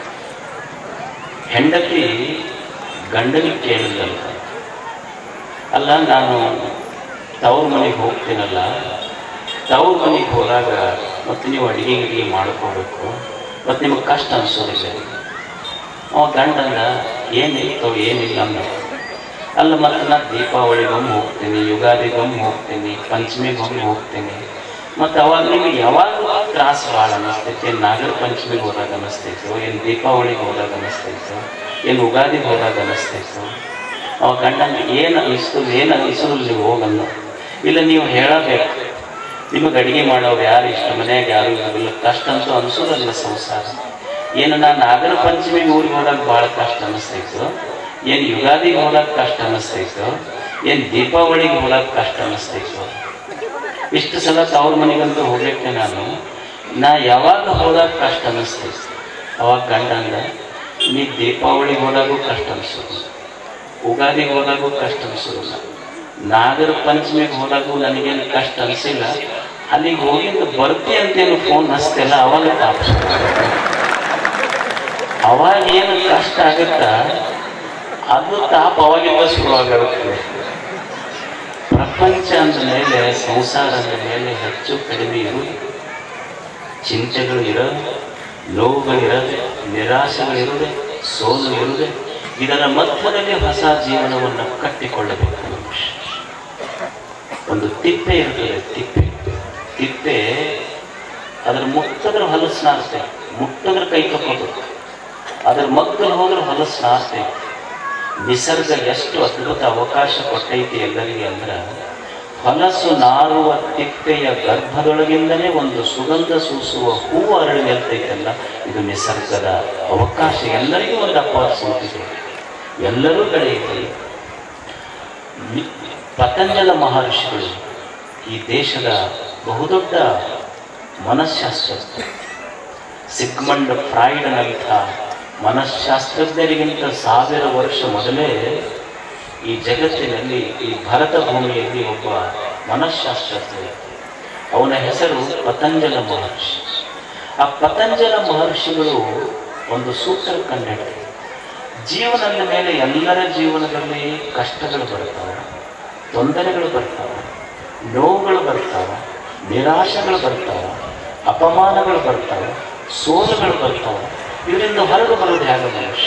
ಹೆಂಡತಿ ಗಂಡನಿಗೆ ಕೇಳಿದಂತ ಅಲ್ಲ ನಾನು ತವ್ರ ಮನೆಗೆ ಹೋಗ್ತೀನಲ್ಲ ತವ್ರ ಮನೆಗೆ ಹೋದಾಗ ಮತ್ತು ನೀವು ಅಡಿಗೆ ಗಿಡಿಗೆ ಮಾಡ್ಕೋಬೇಕು ಮತ್ತು ನಿಮಗೆ ಕಷ್ಟ ಅನಿಸೋದಿಲ್ಲ ಅವ ಗಂಡಂದ ಏನಿತ್ತು ಏನಿಲ್ಲ ಅನ್ನೋ ಅಲ್ಲ ಮತ್ತು ನಾನು ದೀಪಾವಳಿಗೊಮ್ಮೆ ಹೋಗ್ತೀನಿ ಯುಗಾದಿಗೊಮ್ಮೆ ಹೋಗ್ತೀನಿ ಪಂಚಮಿಗೊಮ್ಮೆ ಹೋಗ್ತೀನಿ ಮತ್ತು ಅವಾಗ ನಿಮಗೆ ಯಾವಾಗ ತ್ರಾಸ ಭಾಳ ಅನ್ನಿಸ್ತೈತೆ ಏನು ನಾಗರ ಪಂಚಮಿಗೆ ಹೋದಾಗ ಅನ್ನಿಸ್ತೈತೋ ಏನು ದೀಪಾವಳಿಗೆ ಹೋದಾಗ ಅನ್ನಿಸ್ತೈತೋ ಏನು ಉಗಾದಿಗೆ ಹೋದಾಗ ಅನ್ನಿಸ್ತೈತೋ ಅವಾಗ ಗಂಡಂಗೆ ಏನು ಅನಿಸ್ತು ಏನು ಅನಿಸೋದು ನೀವು ಹೋಗಲ್ಲ ಇಲ್ಲ ನೀವು ಹೇಳಬೇಕು ನಿಮಗೆ ಅಡಿಗೆ ಮಾಡೋರು ಯಾರು ಇಷ್ಟ ಮನ್ಯಾಗ ಯಾರು ಇರೋದಿಲ್ಲ ಕಷ್ಟ ಅಂತೂ ಅನಿಸೋದಲ್ಲ ಸಂಸಾರ ಏನು ನಾನು ನಾಗರ ಪಂಚಮಿಗೆ ಊರಿಗೆ ಹೋದಾಗ ಭಾಳ ಕಷ್ಟ ಅನ್ನಿಸ್ತೈತು ಏನು ಯುಗಾದಿಗೆ ಹೋದಾಗ ಕಷ್ಟ ಅನ್ನಿಸ್ತೈತು ಏನು ದೀಪಾವಳಿಗೆ ಹೋದಾಗ ಕಷ್ಟ ಅನ್ನಿಸ್ತೈತು ಇಷ್ಟು ಸಲ ತವ್ರ ಮನೆಗಂತೂ ಹೋಗ್ಲಿಕ್ಕೆ ನಾನು ನಾ ಯಾವಾಗ ಹೋದಾಗ ಕಷ್ಟ ಅನ್ನಿಸ್ತೈತು ಅವಾಗ ಗಂಡಂದ ನೀ ದೀಪಾವಳಿಗೆ ಹೋದಾಗೂ ಕಷ್ಟ ಅನಿಸೋದು ಉಗಾದಿಗೆ ಹೋದಾಗೂ ಕಷ್ಟ ಅನಿಸೋದಿಲ್ಲ ನಾಗರ ಪಂಚಮಿಗೆ ಹೋದಾಗೂ ನನಗೇನು ಕಷ್ಟ ಅನಿಸಿಲ್ಲ ಅಲ್ಲಿಗೆ ಹೋಗಿಂದ ಬರ್ತಿ ಅಂತೇನು ಫೋನ್ ಹಚ್ತಿಲ್ಲ ಅವಾಗ ತಾಪ್ಸ ಅವಾಗ ಏನು ಕಷ್ಟ ಆಗುತ್ತಾ ಅದು ತಾಪ ಅವಾಗಿಂದ ಶುರುವಾಗುತ್ತೆ ಪ್ರಪಂಚ ಅಂದ ಮೇಲೆ ಸಂಸಾರ ಅಂದ ಮೇಲೆ ಹೆಚ್ಚು ಕಡಿಮೆ ಇರುವುದು ಚಿಂತೆಗಳು ಇರೋದು ನೋವುಗಳಿರೋದೆ ನಿರಾಶೆಗಳಿರುವುದೇ ಸೋಲು ಇರುವುದೇ ಇದರ ಮಧ್ಯದಲ್ಲಿ ಹೊಸ ಜೀವನವನ್ನು ಕಟ್ಟಿಕೊಳ್ಳಬೇಕು ಮನುಷ್ಯ ಒಂದು ತಿಪ್ಪೆ ಇರ್ತದೆ ತಿಪ್ಪೆ ತಿಪ್ಪೆ ಅದ್ರ ಮುಟ್ಟದ್ರ ಹೊಲಸು ನಾರ್ತೈತೆ ಮುಟ್ಟದ್ರ ಕೈ ತಕ್ಕೋಬೇಕು ಅದ್ರ ಮಗ್ಗಲು ಹೋದ್ರೆ ಹೊಲಸು ನಾರ್ತೈತೆ ನಿಸರ್ಗ ಎಷ್ಟು ಅದ್ಭುತ ಅವಕಾಶ ಕೊಟ್ಟೈತಿ ಎಲ್ಲರಿಗೆ ಅಂದ್ರೆ ಹೊಲಸು ನಾರುವ ತಿಪ್ಪೆಯ ಗರ್ಭದೊಳಗಿಂದಲೇ ಒಂದು ಸುಗಂಧ ಸೂಸುವ ಹೂವು ಅರಳಿ ನಿಲ್ತೈತಲ್ಲ ಇದು ನಿಸರ್ಗದ ಅವಕಾಶ ಎಲ್ಲರಿಗೂ ಒಂದು ಅಪಾರ್ಚುನಿಟಿ ಇದೆ ಎಲ್ಲರೂ ಬೆಳೆಯುತ್ತದೆ ನಿ- ಪತಂಜಲ ಮಹರ್ಷಿಗಳು ಈ ದೇಶದ ಬಹುದೊಡ್ಡ ಮನಃಶಾಸ್ತ್ರಜ್ಞ ಸಿಗ್ಮಂಡ್ ಫ್ರಾಯ್ಡ್ನಂಥ ಮನಃಶಾಸ್ತ್ರಜ್ಞರಿಗಿಂತ ಸಾವಿರ ವರ್ಷ ಮೊದಲೇ ಈ ಜಗತ್ತಿನಲ್ಲಿ ಈ ಭರತ ಭೂಮಿಯಲ್ಲಿ ಒಬ್ಬ ಮನಃಶಾಸ್ತ್ರಜ್ಞ ಇದ್ದ. ಅವನ ಹೆಸರು ಪತಂಜಲ ಮಹರ್ಷಿ ಆ ಪತಂಜಲ ಮಹರ್ಷಿಗಳು ಒಂದು ಸೂತ್ರ ಕಂಡಿಡ್ತಾರೆ ಜೀವನದ ಮೇಲೆ ಎಲ್ಲರ ಜೀವನದಲ್ಲಿ ಕಷ್ಟಗಳು ಬರ್ತಾವೆ ತೊಂದರೆಗಳು ಬರ್ತಾವೆ ನೋವುಗಳು ಬರ್ತಾವೆ ನಿರಾಶೆಗಳು ಬರ್ತಾವೆ ಅಪಮಾನಗಳು ಬರ್ತಾವೆ ಸೋಲುಗಳು ಬರ್ತಾವೆ ಇದರಿಂದ ಹೊರಗೆ ಬರೋದು ಹೇಗೆ ಮನುಷ್ಯ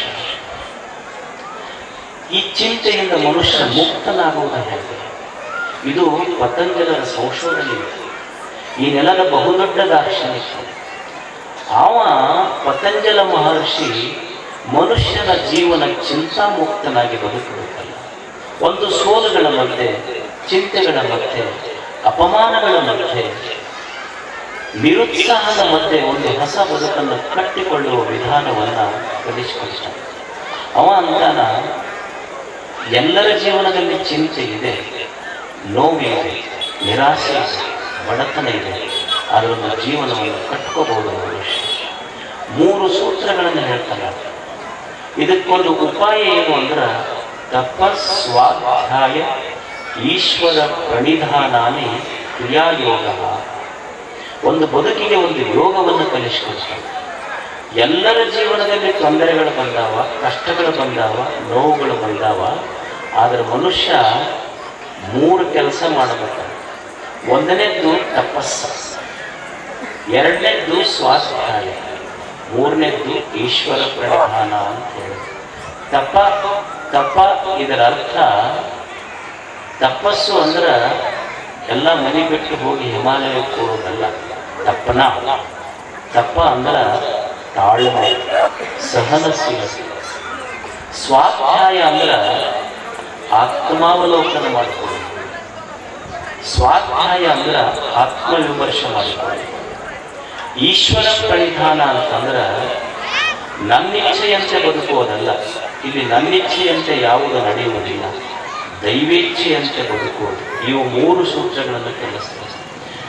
ಈ ಚಿಂತೆಯಿಂದ ಮನುಷ್ಯ ಮುಕ್ತನಾಗುವುದು ಹೇಗೆ ಇದು ಪತಂಜಲರ ಸಂಶೋಧನೆ ಇದೆ. ಈ ನೆಲದ ಬಹುದೊಡ್ಡ ದಾರ್ಶನಿಕ ಅವ ಪತಂಜಲ ಮಹರ್ಷಿ ಮನುಷ್ಯನ ಜೀವನ ಚಿಂತಾಮುಕ್ತನಾಗಿ ಬದುಕಬೇಕಲ್ಲ ಒಂದು ಸೋಲುಗಳ ಮಧ್ಯೆ ಚಿಂತೆಗಳ ಮಧ್ಯೆ ಅಪಮಾನಗಳ ಮಧ್ಯೆ ನಿರುತ್ಸಾಹದ ಮಧ್ಯೆ ಒಂದು ಹೊಸ ಬದುಕನ್ನು ಕಟ್ಟಿಕೊಳ್ಳುವ ವಿಧಾನವನ್ನ ಕಲಿಸಿಕೊಡ್ತಾನೆ ಅವ ಅಂತಾನ ಎಲ್ಲರ ಜೀವನದಲ್ಲಿ ಚಿಂತೆ ಇದೆ ನೋವಿದೆ ನಿರಾಸೆ ಇದೆ ಬಡತನ ಇದೆ ಅದರೊಂದು ಜೀವನವನ್ನು ಕಟ್ಕೋಬಹುದು ಮನುಷ್ಯ ಮೂರು ಸೂತ್ರಗಳನ್ನು ಹೇಳ್ತಾನೆ ಇದಕ್ಕೊಂದು ಉಪಾಯ ಏನು ಅಂದ್ರೆ ತಪಸ್ವಾಧ್ಯಾಯ ಈಶ್ವರ ಪ್ರಣಿಧಾನಾನಿ ಕ್ರಿಯಾಯೋಗ ಒಂದು ಬದುಕಿಗೆ ಒಂದು ಯೋಗವನ್ನು ಕಲಿಸ್ಕೊಡ್ತಾನೆ ಎಲ್ಲರ ಜೀವನದಲ್ಲಿ ತೊಂದರೆಗಳು ಬಂದಾವ ಕಷ್ಟಗಳು ಬಂದಾವ ನೋವುಗಳು ಬಂದಾವ ಆದರೆ ಮನುಷ್ಯ ಮೂರು ಕೆಲಸ ಮಾಡಬೇಕು ಒಂದನೇದ್ದು ತಪಸ್ಸು ಎರಡನೇದ್ದು ಸ್ವಾಧ್ಯಾಯ ಮೂರನೇದ್ದು ಈಶ್ವರ ಪ್ರಣಿಧಾನ ಅಂತ ಹೇಳಿ ತಪ ತಪ ಇದರ ಅರ್ಥ ತಪಸ್ಸು ಅಂದ್ರೆ ಎಲ್ಲ ಮನೆ ಬಿಟ್ಟು ಹೋಗಿ ಹಿಮಾಲಯಕ್ಕೆ ಹೋಗೋದಲ್ಲ ತಪ್ಪನ ತಪ ಅಂದ್ರೆ ತಾಳ್ಮೆ ಸಹನಶೀಲತೆ ಸ್ವಾಧ್ಯಾಯ ಅಂದ್ರೆ ಆತ್ಮಾವಲೋಕನ ಮಾಡಿಕೊಳ್ಳೋದು ಸ್ವಾಧ್ಯಾಯ ಅಂದ್ರೆ ಆತ್ಮವಿಮರ್ಶೆ ಮಾಡಿಕೊಳ್ಳೋದು ಈಶ್ವರ ಪ್ರಣಿಧಾನ ಅಂತಂದ್ರೆ ನನ್ನಿಚ್ಛೆಯಂತೆ ಬದುಕುವುದಲ್ಲ ಇಲ್ಲಿ ನನ್ನಿಚ್ಛೆಯಂತೆ ಯಾವುದು ನಡೆಯುವುದಿಲ್ಲ ದೈವೇಚ್ಛೆಯಂತೆ ಬದುಕುವುದು ಇವು ಮೂರು ಸೂತ್ರಗಳನ್ನು ಕಲಿಸ್ತದೆ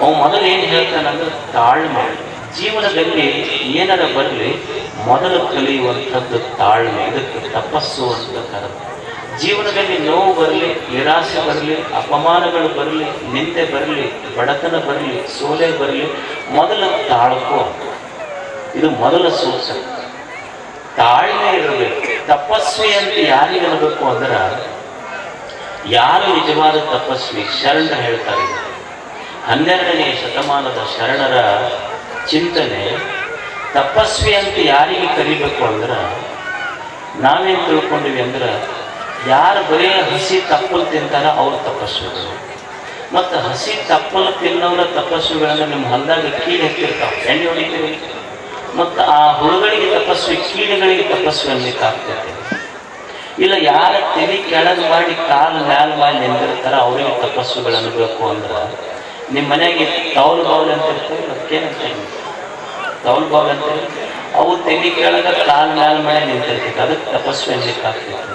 ಅವ ಮೊದಲು ಏನು ಹೇಳ್ತಾನಂದ್ರೆ ತಾಳ್ಮೆ ಜೀವನದಲ್ಲಿ ಏನಾರ ಬರಲಿ ಮೊದಲು ಕಲಿಯುವಂಥದ್ದು ತಾಳ್ಮೆ ಇದಕ್ಕೆ ತಪಸ್ಸು ಅಂತ ಕರೆದು ಜೀವನದಲ್ಲಿ ನೋವು ಬರಲಿ ನಿರಾಸೆ ಬರಲಿ ಅಪಮಾನಗಳು ಬರಲಿ ನಿಂದೆ ಬರಲಿ ಬಡತನ ಬರಲಿ ಸೋಲೆ ಬರಲಿ ಮೊದಲು ತಾಳ್ಕೋ ಇದು ಮೊದಲ ಸೂಚನೆ ತಾಳ್ಮೆ ಇರಬೇಕು ತಪಸ್ವಿ ಅಂತ ಯಾರಿಗೆ ಅನ್ಬೇಕು ಅಂದ್ರೆ ಯಾರು ನಿಜವಾದ ತಪಸ್ವಿ ಶರಣ ಹೇಳ್ತಾರೆ ಹನ್ನೆರಡನೇ ಶತಮಾನದ ಶರಣರ ಚಿಂತನೆ ತಪಸ್ವಿ ಅಂತ ಯಾರಿಗೆ ಕರಿಬೇಕು ಅಂದ್ರೆ ನಾವೇನ್ ತಿಳ್ಕೊಂಡಿವಿ ಅಂದ್ರೆ ಯಾರು ಬರೀ ಹಸಿ ತಪ್ಪಲು ತಿಂತಾರ ಅವ್ರು ತಪಸ್ವಿಗಳು ಮತ್ತು ಹಸಿ ತಪ್ಪಲು ತಿನ್ನೋರ ತಪಸ್ವಿಗಳನ್ನ ನಿಮ್ಮ ಹೊಲದಾಗ ಕೀಳು ಹೆಚ್ಚಿರ್ತಾವೆ ಎಣ್ಣೆ ಹೊಡಿತೀರಿ ಮತ್ತು ಆ ಹುಳುಗಳಿಗೆ ತಪಸ್ವಿ ಕೀಳುಗಳಿಗೆ ತಪಸ್ವಿ ಅನ್ಲಿಕ್ಕೆ ಆಗ್ತೈತೆ ಇಲ್ಲ ಯಾರ ತಲೆ ಕೆಳಗೆ ಮಾಡಿ ಕಾಲು ಮ್ಯಾಲ ಮಾಡಿ ನಿಂದಿರ್ತಾರ ಅವರಿಗೆ ತಪಸ್ಸುಗಳು ಅನ್ಬೇಕು ಅಂದ್ರೆ ನಿಮ್ಮ ಮನೆಗೆ ತೌಲ್ ಬೌಲ್ ಅಂತ ಇರ್ತವೆ ಅದಕ್ಕೇನಂತ ತೌಲ್ ಬೌಲ್ ಅಂತ ಅವು ತಲೆ ಕೆಳಗ ಕಾಲು ಮ್ಯಾಲ ಮಾಡಿ ನಿಂತಿರ್ತೈತೆ ಅದಕ್ಕೆ ತಪಸ್ಸು ಅನ್ಲಿಕ್ಕೆ ಆಗ್ತೈತೆ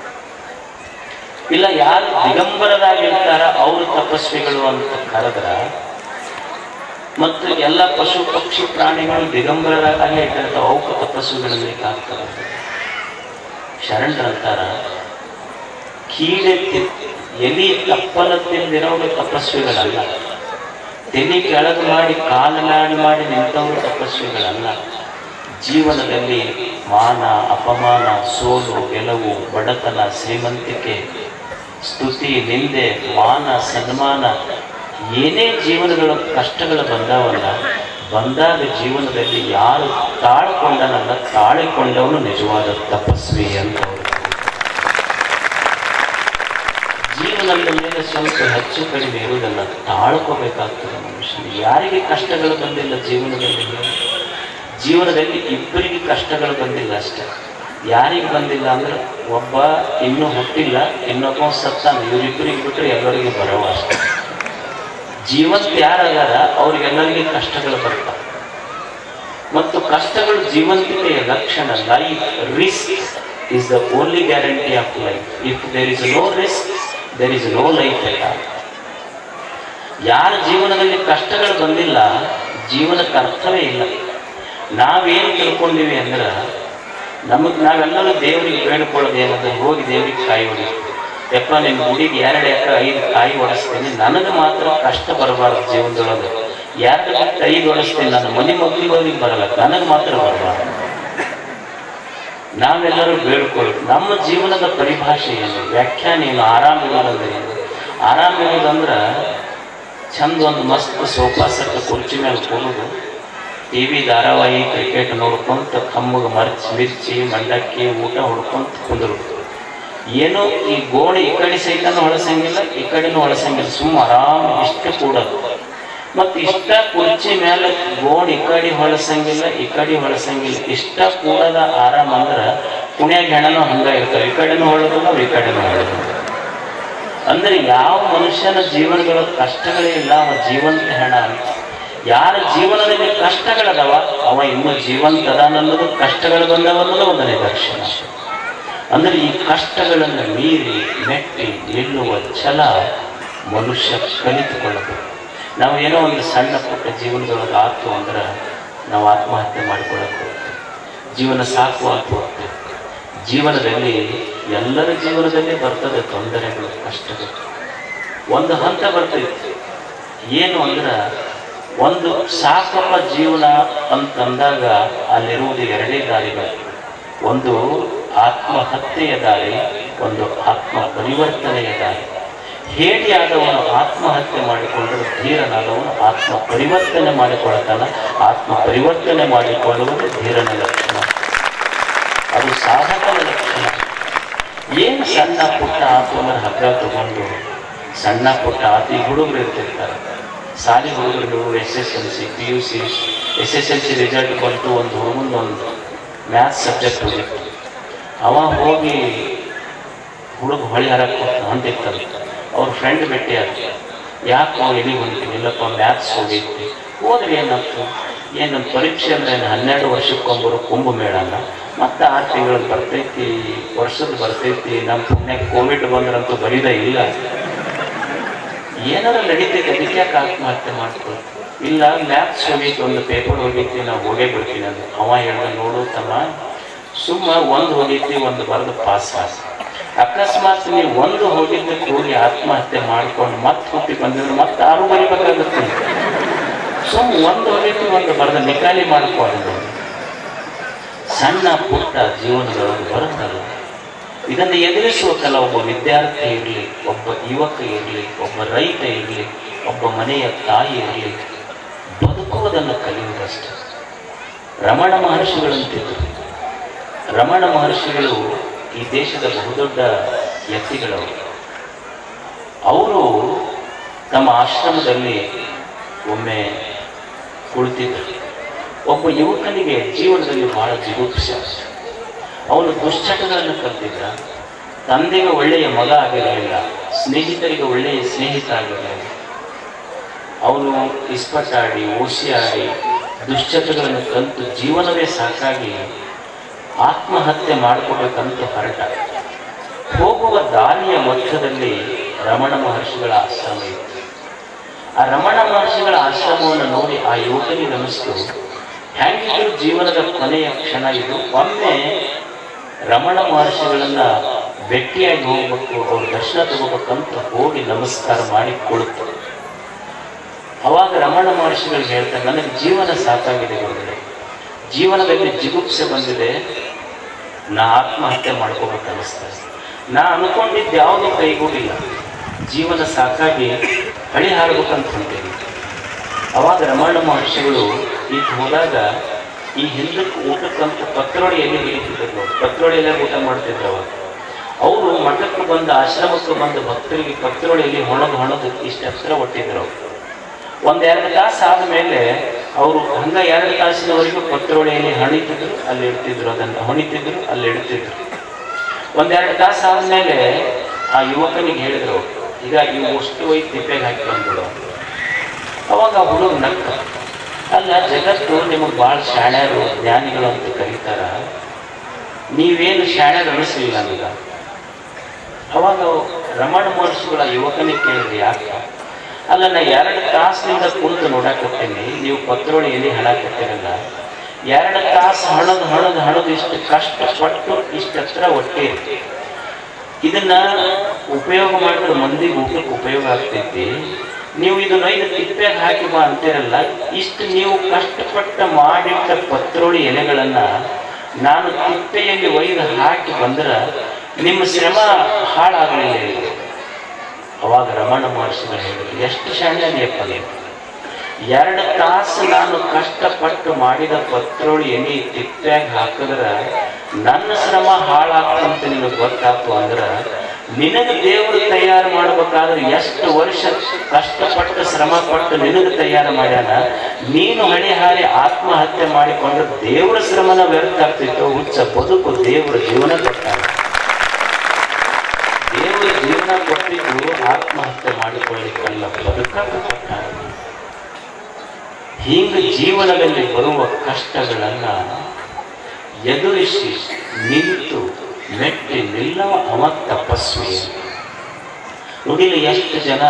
ಇಲ್ಲ ಯಾರು ದಿಗಂಬರರಾಗಿರ್ತಾರ ಅವರು ತಪಸ್ವಿಗಳು ಅಂತ ಕರೆದ್ರ ಮತ್ತು ಎಲ್ಲ ಪಶು ಪಕ್ಷಿ ಪ್ರಾಣಿಗಳು ದಿಗಂಬರರಾಗಿ ಇಟ್ಟಿರ್ತಾವ ಅವಕ್ಕೆ ತಪಸ್ಸುಗಳನ್ಲಿಕ್ಕೆ ಆಗ್ತವೆ ಶರಣರಂತಾರ ಕೀಡೆ ತಿ- ಎಲಿ ತಪ್ಪಲ ತಿಂದಿರೋರು ತಪಸ್ವಿಗಳಲ್ಲ ತೆಲಿ ಕೆಳಗೆ ಮಾಡಿ ಕಾಲು ಮ್ಯಾಲ ಮಾಡಿ ನಿಂತವರು ತಪಸ್ವಿಗಳಲ್ಲ ಜೀವನದಲ್ಲಿ ಮಾನ ಅಪಮಾನ ಸೋಲು ಗೆಲುವು ಬಡತನ ಶ್ರೀಮಂತಿಕೆ ಸ್ತುತಿ ನಿಂದೆ ಮಾನ ಸನ್ಮಾನ ಏನೇ ಜೀವನಗಳ ಕಷ್ಟಗಳು ಬಂದಾವಲ್ಲ ಬಂದಾಗ ಜೀವನದಲ್ಲಿ ಯಾರು ತಾಳ್ಕೊಂಡನಲ್ಲ ತಾಳಿಕೊಂಡವನು ನಿಜವಾದ ತಪಸ್ವಿ ಅಂತ ಅವರು ಜೀವನದ ಮೇಲೆ ಸ್ವಲ್ಪ ಹೆಚ್ಚು ಕಡಿಮೆ ಇರುವುದಲ್ಲ ತಾಳ್ಕೋಬೇಕಾಗ್ತದೆ ಮನುಷ್ಯನಿಗೆ ಯಾರಿಗೆ ಕಷ್ಟಗಳು ಬಂದಿಲ್ಲ ಜೀವನದಲ್ಲಿ ಜೀವನದಲ್ಲಿ ಇಬ್ಬರಿಗೆ ಕಷ್ಟಗಳು ಬಂದಿಲ್ಲ ಅಷ್ಟೇ ಯಾರಿಗೆ ಬಂದಿಲ್ಲ ಅಂದ್ರೆ ಒಬ್ಬ ಇನ್ನೂ ಹುಟ್ಟಿಲ್ಲ ಇನ್ನೊಬ್ಬ ಸತ್ತಾನ ಇವರಿಬ್ಬರಿಗೆ ಬಿಟ್ಟರೆ ಎಲ್ಲರಿಗೆ ಬರವ ಅಷ್ಟೇ ಜೀವಂತ ಯಾರಾಗಾರ ಅವ್ರಿಗೆಲ್ಲರಿಗೆ ಕಷ್ಟಗಳು ಬರ್ತಾವೆ ಮತ್ತು ಕಷ್ಟಗಳು ಜೀವಂತಿಕೆಯ ಲಕ್ಷಣ life risk is the only guarantee of life if there is no risk there is no life ಎಲ್ಲ ಯಾರ ಜೀವನದಲ್ಲಿ ಕಷ್ಟಗಳು ಬಂದಿಲ್ಲ ಜೀವನಕ್ಕೆ ಅರ್ಥವೇ ಇಲ್ಲ ನಾವೇನು ತಿಳ್ಕೊಂಡಿವಿ ಅಂದ್ರೆ ನಮಗೆ ನಾವೆಲ್ಲರೂ ದೇವರಿಗೆ ಬೇಡ್ಕೊಳ್ಳೋದು ಏನಂದ್ರೆ ಹೋಗಿ ದೇವರಿಗೆ ಕಾಯಿ ಹೊಡಿತೀವಿ ಯಪ್ಪ ನಿಮ್ಮ ಗುಡಿಗೆ ಎರಡು ಎಕರೆ ಐದು ಕಾಯಿ ಹೊಡಿಸ್ತೀನಿ ನನಗೆ ಮಾತ್ರ ಕಷ್ಟ ಬರಬಾರ್ದು ಜೀವನದೊಳಗೆ ಎರಡು ಬಿಟ್ಟು ಐದು ಹೊಡಿಸ್ತೀನಿ ನನ್ನ ಮನೆ ಮಕ್ಕಳಿಗೆ ಬರಲ್ಲ ನನಗೆ ಮಾತ್ರ ಬರಬಾರ್ದು ನಾವೆಲ್ಲರೂ ಬೇಡ್ಕೊಳ್ಳೋದು ನಮ್ಮ ಜೀವನದ ಪರಿಭಾಷೆ ಏನು ವ್ಯಾಖ್ಯಾನ ಏನು ಆರಾಮ ಇರೋದಂದ್ರೆ ಏನು ಆರಾಮ ಇರೋದಂದ್ರೆ ಚಂದ ಒಂದು ಮಸ್ತ್ ಸೋಫಾ ಸೆಟ್ ಕುರ್ಚಿ ಮೇಲೆ ಕೂರೋದು ಟಿ ವಿ ಧಾರಾವಾಹಿ ಕ್ರಿಕೆಟ್ ನೋಡ್ಕೊಂತ ಕಮ್ಮಗೆ ಮರ್ಚಿ ಮಿರ್ಚಿ ಮಂಡಕ್ಕಿ ಊಟ ಹೊಡ್ಕೊಂತ ಕುಂದ್ರು ಏನೋ ಈ ಗೋಡೆ ಈ ಕಡೆ ಸೈತನೂ ಹೊಳಸಂಗಿಲ್ಲ ಈ ಕಡೆನೂ ಹೊಳಸಂಗಿಲ್ಲ ಸುಮ್ಮ ಆರಾಮ್ ಇಷ್ಟ ಕೂಡೋದು ಮತ್ತು ಇಷ್ಟ ಕುರ್ಚಿ ಮೇಲೆ ಗೋಣ್ ಈ ಕಡೆ ಹೊಳಸಂಗಿಲ್ಲ ಈ ಕಡೆ ಹೊಳಸಂಗಿಲ್ಲ ಇಷ್ಟ ಕೂಡದ ಆರಾಮ ಅಂದ್ರೆ ಪುಣ್ಯಾಗ ಹೆಣನೂ ಹಂಗ ಇರ್ತಾರೆ ಈ ಕಡೆನೂ ಹೊಳೋದಿಲ್ಲ ಈ ಕಡೆನೂ ಹೊಳೋದಿಲ್ಲ ಅಂದ್ರೆ ಯಾವ ಮನುಷ್ಯನ ಜೀವನಗಳ ಕಷ್ಟಗಳೇ ಇಲ್ಲ ಅವ ಜೀವಂತ ಹೆಣ ಅಂತ ಯಾರ ಜೀವನದಲ್ಲಿ ಕಷ್ಟಗಳದವ ಅವ ಇನ್ನೂ ಜೀವಂತ ಅದಾನನ್ನೋದು ಕಷ್ಟಗಳು ಬಂದವ ಅನ್ನೋದು ಒಂದು ನಿದರ್ಶನ ಅಂದ್ರೆ ಈ ಕಷ್ಟಗಳನ್ನು ಮೀರಿ ಮೆಟ್ಟಿ ನಿಲ್ಲುವ ಛಲ ಮನುಷ್ಯ ಕಲಿತುಕೊಳ್ಳಬೇಕು ನಾವು ಏನೋ ಒಂದು ಸಣ್ಣ ಪುಟ್ಟ ಜೀವನದೊಳಗೆ ಆತು ಅಂದ್ರೆ ನಾವು ಆತ್ಮಹತ್ಯೆ ಮಾಡಿಕೊಳ್ಳಕ್ಕೆ ಹೋಗ್ತೇವೆ ಜೀವನ ಸಾಕು ಅಂತ ಹೋಗ್ತೇವೆ ಜೀವನದಲ್ಲಿ ಎಲ್ಲರ ಜೀವನದಲ್ಲಿ ಬರ್ತದೆ ತೊಂದರೆಗಳು ಕಷ್ಟಗಳು ಒಂದು ಹಂತ ಬರ್ತೈತಿ ಏನು ಅಂದ್ರೆ ಒಂದು ಸಾಕಪ್ಪ ಜೀವನ ಅಂತಂದಾಗ ಅಲ್ಲಿರುವುದು ಎರಡೇ ದಾರಿಗಳು ಒಂದು ಆತ್ಮಹತ್ಯೆಯ ದಾರಿ ಒಂದು ಆತ್ಮ ಪರಿವರ್ತನೆಯ ದಾರಿ ಹೇಡಿಯಾದವನು ಆತ್ಮಹತ್ಯೆ ಮಾಡಿಕೊಂಡರೆ ಧೀರನಾದವನು ಆತ್ಮ ಪರಿವರ್ತನೆ ಮಾಡಿಕೊಳ್ಳತಾನ ಆತ್ಮ ಪರಿವರ್ತನೆ ಮಾಡಿಕೊಳ್ಳುವುದು ಧೀರನ ಲಕ್ಷಣ ಅದು ಸಾಧಕನ ಲಕ್ಷಣ ಏನು ಸಣ್ಣ ಪುಟ್ಟ ಆತು ಅಂದ್ರೆ ಹಗ್ಗ ತಗೊಂಡು ಸಣ್ಣ ಪುಟ್ಟ ಆತು ಈ ಹುಡುಗರು ಇರ್ತಿರ್ತಾರೆ ಸಾಲಿ ಹುಡುಗರು S S L C P U C S S L C result ಬಂತು ಒಂದು ಹುಡುಗಂದು ಒಂದು ಮ್ಯಾಥ್ಸ್ ಸಬ್ಜೆಕ್ಟ್ ಹೋಗಿತ್ತು ಅವ ಹೋಗಿ ಹುಡುಗ ಹೊಳಿ ಹರಕ್ಕೆ ಹೊಂದಿರ್ತಾರೆ ಅವ್ರ ಫ್ರೆಂಡ್ ಭೇಟಿ ಆದ ಯಾಕೆ ಅವ್ನು ಇಲ್ಲಿ ಹೊಂತೀವಿ ಇಲ್ಲಪ್ಪ ಮ್ಯಾಥ್ಸ್ ಹೋಗಿತ್ತು ಹೋದ್ರೆ ಏನಾಯ್ತು ಏನು ನಮ್ಮ ಪರೀಕ್ಷೆ ಅಂದ್ರೆ ಏನು ಹನ್ನೆರಡು ವರ್ಷಕ್ಕೊಂಬರು ಕುಂಭಮೇಳನ ಮತ್ತೆ ಆರು ತಿಂಗಳು ಬರ್ತೈತಿ ವರ್ಷದ ಬರ್ತೈತಿ ನಮ್ಮ ಪುಣ್ಯಕ್ಕೆ ಕೋವಿಡ್ ಬಂದ್ರಂತೂ ಬರೀದೇ ಇಲ್ಲ ಏನಾರ ನಡೀತೈತೆ ಅದಕ್ಕೆ ಯಾಕೆ ಆತ್ಮಹತ್ಯೆ ಮಾಡ್ಕೊ ಇಲ್ಲ ಮ್ಯಾಥ್ಸ್ ಹೋಗಿತ್ತು ಒಂದು ಪೇಪರ್ ಹೋಗಿತ್ತು ನಾವು ಹೋಗೇ ಬಿಡ್ತೀನಿ ಅದು ಅವ ಹೇಳ್ದ ನೋಡು ತಮ್ಮ ಸುಮ್ಮ ಒಂದು ಹೋಗಿತ್ತು ಒಂದು ಬರೆದು ಪಾಸ್ ಆಸ್ ಅಕಸ್ಮಾತ್ ನೀವು ಒಂದು ಹೋಗಿದ್ದಕ್ಕೆ ಹೋಗಿ ಆತ್ಮಹತ್ಯೆ ಮಾಡ್ಕೊಂಡು ಮತ್ತೆ ಹುಟ್ಟಿ ಬಂದಿದ್ರೆ ಮತ್ತೆ ಆರು ಬರಿಬೇಕಾಗುತ್ತೆ ಸುಮ್ ಒಂದು ಹೋಗಿತ್ತು ಒಂದು ಬರೆದ ನಿಕಾಲಿ ಮಾಡ್ಕೊಂಡು ಸಣ್ಣ ಪುಟ್ಟ ಜೀವನದೊಳಗೆ ಬರುತ್ತಲ್ಲ ಇದನ್ನು ಎದುರಿಸುವಕ್ಕಲ್ಲ ಒಬ್ಬ ವಿದ್ಯಾರ್ಥಿ ಇರಲಿ ಒಬ್ಬ ಯುವಕ ಇರಲಿ ಒಬ್ಬ ರೈತ ಇರಲಿ ಒಬ್ಬ ಮನೆಯ ತಾಯಿ ಇರಲಿ ಬದುಕುವುದನ್ನು ಕಲಿಯುವುದಷ್ಟೇ ರಮಣ ಮಹರ್ಷಿಗಳಂತಿದ್ರು ರಮಣ ಮಹರ್ಷಿಗಳು ಈ ದೇಶದ ಬಹುದೊಡ್ಡ ವ್ಯಕ್ತಿಗಳವರು ಅವರು ತಮ್ಮ ಆಶ್ರಮದಲ್ಲಿ ಒಮ್ಮೆ ಕುಳಿತಿದ್ದರು ಒಬ್ಬ ಯುವಕನಿಗೆ ಜೀವನದಲ್ಲಿ ಬಹಳ ಜಿಗುಪ್ಸೆ ಅವನು ದುಶ್ಚಟಗಳನ್ನು ಕಲ್ತಿದ್ದ ತಂದೆಗೆ ಒಳ್ಳೆಯ ಮಗ ಆಗಿರಲಿಲ್ಲ ಸ್ನೇಹಿತರಿಗೆ ಒಳ್ಳೆಯ ಸ್ನೇಹಿತ ಆಗಿರಲಿಲ್ಲ ಅವನು ಇಸ್ಪಟ್ಟಾಡಿ ಓಸಿಯಾಡಿ ದುಶ್ಚಟಗಳನ್ನು ಕಲಿತು ಜೀವನವೇ ಸಾಕಾಗಿ ಆತ್ಮಹತ್ಯೆ ಮಾಡಿಕೊಡ್ಬೇಕಂತ ಹೊರಟ ಹೋಗುವ ದಾರಿಯ ಮಧ್ಯದಲ್ಲಿ ರಮಣ ಮಹರ್ಷಿಗಳ ಆಶ್ರಮ ಇತ್ತು ಆ ರಮಣ ಮಹರ್ಷಿಗಳ ಆಶ್ರಮವನ್ನು ನೋಡಿ ಆ ಯುವಕನಿಗೆ ಅನಿಸ್ತು ಹೆಂಗಿದ್ರು ಜೀವನದ ಕೊನೆಯ ಕ್ಷಣ ಇದು ಒಮ್ಮೆ ರಮಣ ಮಹರ್ಷಿಗಳನ್ನ ಭೇಟಿಯಾಗಿ ಹೋಗ್ಬೇಕು ಅವ್ರ ದರ್ಶನ ತಗೋಬೇಕಂತ ಹೋಗಿ ನಮಸ್ಕಾರ ಮಾಡಿ ಕೊಡುತ್ತೆ ಅವಾಗ ರಮಣ ಮಹರ್ಷಿಗಳು ಹೇಳ್ತಾರೆ ನನಗೆ ಜೀವನ ಸಾಕಾಗಿದೆ ಗುರುಗಳೇ ಜೀವನದಲ್ಲಿ ಜಿಗುಪ್ಸೆ ಬಂದಿದೆ ನಾ ಆತ್ಮಹತ್ಯೆ ಮಾಡ್ಕೋಬೇಕು ಅನಿಸ್ತಾರೆ ನಾ ಅನ್ಕೊಂಡಿದ್ದು ಯಾವುದೂ ಕೈಗೂಡಿಲ್ಲ ಜೀವನ ಸಾಕಾಗಿ ಹಳಿ ಹಾಡ್ಬೇಕಂತ ಹೊಂಟೇನಿ ಅವಾಗ ರಮಣ ಮಹರ್ಷಿಗಳು ಈಗ ಹೋದಾಗ ಈ ಹಿಂದಕ್ಕೆ ಊಟಕ್ಕಂತ ಪತ್ರೊಳಿ ಎಲೆ ಹಿಡಿತಿದ್ರು ನೋಡಿ ಪತ್ರೊಳಿ ಎಲೆ ಊಟ ಮಾಡ್ತಿದ್ರು ಅವಾಗ ಅವರು ಮಠಕ್ಕೆ ಬಂದ ಆಶ್ರಮಕ್ಕೆ ಬಂದ ಭಕ್ತರಿಗೆ ಪತ್ರೊಳಿ ಎಲೆ ಹೊಣದು ಹೊಣದು ಇಷ್ಟು ಹತ್ರ ಒಟ್ಟಿದ್ರು ಅವರು ಒಂದೆರಡು ತಾಸು ಆದಮೇಲೆ ಅವರು ಹಂಗ ಎರಡು ತಾಸಿನವರೆಗೂ ಪತ್ರೊಳೆಯಲ್ಲಿ ಹಣಿತಿದ್ರು ಅಲ್ಲಿ ಇಡ್ತಿದ್ರು ಅದನ್ನು ಹೊಣಿತಿದ್ರು ಅಲ್ಲಿ ಇಡ್ತಿದ್ರು ಒಂದೆರಡು ತಾಸು ಆದಮೇಲೆ ಆ ಯುವಕನಿಗೆ ಹೇಳಿದ್ರು ಈಗ ಇವು ಅಷ್ಟು ಒಯ್ದು ತಿಪ್ಪೆಗೆ ಹಾಕಿ ಬಂದ್ಬಿಡು ಅವಾಗ ಆ ಹುಡುಗ ನಕ್ಕ ಅಲ್ಲ ಜಗತ್ತು ನಿಮಗೆ ಭಾಳ ಶಾಣ್ಯರು ಜ್ಞಾನಿಗಳು ಅಂತ ಕರೀತಾರ ನೀವೇನು ಶಾಣ್ಯರು ಅನಿಸ್ಲಿಲ್ಲ ನನಗ ಅವಾಗ ರಮಣ ಮಹರ್ಷಿಗಳ ಯುವಕನಿಗೆ ಕೇಳಿದ್ರಿ ಯಾಕೆ ಅಲ್ಲ ನಾ ಎರಡು ತಾಸಿನಿಂದ ಕುಂತು ನೋಡಾಕತ್ತೀನಿ ನೀವು ಪತ್ರೊಳಿ ಎಲ್ಲಿ ಹಣಕತ್ತೀರಲ್ಲ ಎರಡು ತಾಸು ಹಣದು ಹಣದು ಹಣದು ಇಷ್ಟು ಕಷ್ಟಪಟ್ಟು ಇಷ್ಟು ಹತ್ರ ಒಟ್ಟೆ ಇದನ್ನ ಉಪಯೋಗ ಮಾಡಿದ್ರೆ ಮಂದಿಗೆ ಊಟಕ್ಕೆ ಉಪಯೋಗ ಆಗ್ತೈತಿ ನೀವು ಇದನ್ನ ಐದು ತಿಪ್ಪೆಗೆ ಹಾಕಿ ಬಾ ಅಂತೀರಲ್ಲ ಇಷ್ಟು ನೀವು ಕಷ್ಟಪಟ್ಟು ಮಾಡಿಟ್ಟ ಪತ್ರೊಳಿ ಎಲೆಗಳನ್ನ ನಾನು ತಿಪ್ಪೆಯಲ್ಲಿ ಒಯ್ದು ಹಾಕಿ ಬಂದ್ರೆ ನಿಮ್ಮ ಶ್ರಮ ಹಾಳಾಗಲಿಲ್ಲ ಇದು. ಅವಾಗ ರಮಣ ಮಹರ್ಷಿಗಳು ಹೇಳಿದ್ರು ಎಷ್ಟು ಶಾಣ್ಯಪ್ಪ ನೀವು ಎರಡು ತಾಸು ನಾನು ಕಷ್ಟಪಟ್ಟು ಮಾಡಿದ ಪತ್ರೊಳಿ ಎಣ್ಣೆ ತಿಪ್ಪ್ಯಾಗ ಹಾಕಿದ್ರೆ ನನ್ನ ಶ್ರಮ ಹಾಳಾಗ್ತಂತ ನಿನಗೆ ಗೊತ್ತಾಯ್ತು ಅಂದ್ರೆ ನಿನಗೆ ದೇವರು ತಯಾರು ಮಾಡ್ಬೇಕಾದ್ರೆ ಎಷ್ಟು ವರ್ಷ ಕಷ್ಟಪಟ್ಟು ಶ್ರಮ ಪಟ್ಟು ನಿನಗೆ ತಯಾರು ಮಾಡ್ಯಾನ ನೀನು ಹಣಿ ಹಾರಿ ಆತ್ಮಹತ್ಯೆ ಮಾಡಿಕೊಂಡ್ರೆ ದೇವರ ಶ್ರಮನ ವ್ಯರ್ಥ ಆಗ್ತಿತ್ತು ಹುಚ್ಚ ಬದುಕು ದೇವರ ಜೀವನ ಕೊಟ್ಟಾನ ದೇವರ ಜೀವನ ಕೊಟ್ಟಿದ್ದು ಆತ್ಮಹತ್ಯೆ ಮಾಡಿಕೊಳ್ಳಿಕ್ಕಲ್ಲ ಬದುಕಕ್ಕೆ ಕೊಟ್ಟಾನ ಹೀಗೆ ಜೀವನದಲ್ಲಿ ಬರುವ ಕಷ್ಟಗಳನ್ನ ಎದುರಿಸಿ ನಿಂತು ಮೆಟ್ಟಿ ನಿಲ್ಲವ ಅವ ತಪಸ್ವಿ ನೋಡಿಲ್ಲ ಎಷ್ಟು ಜನ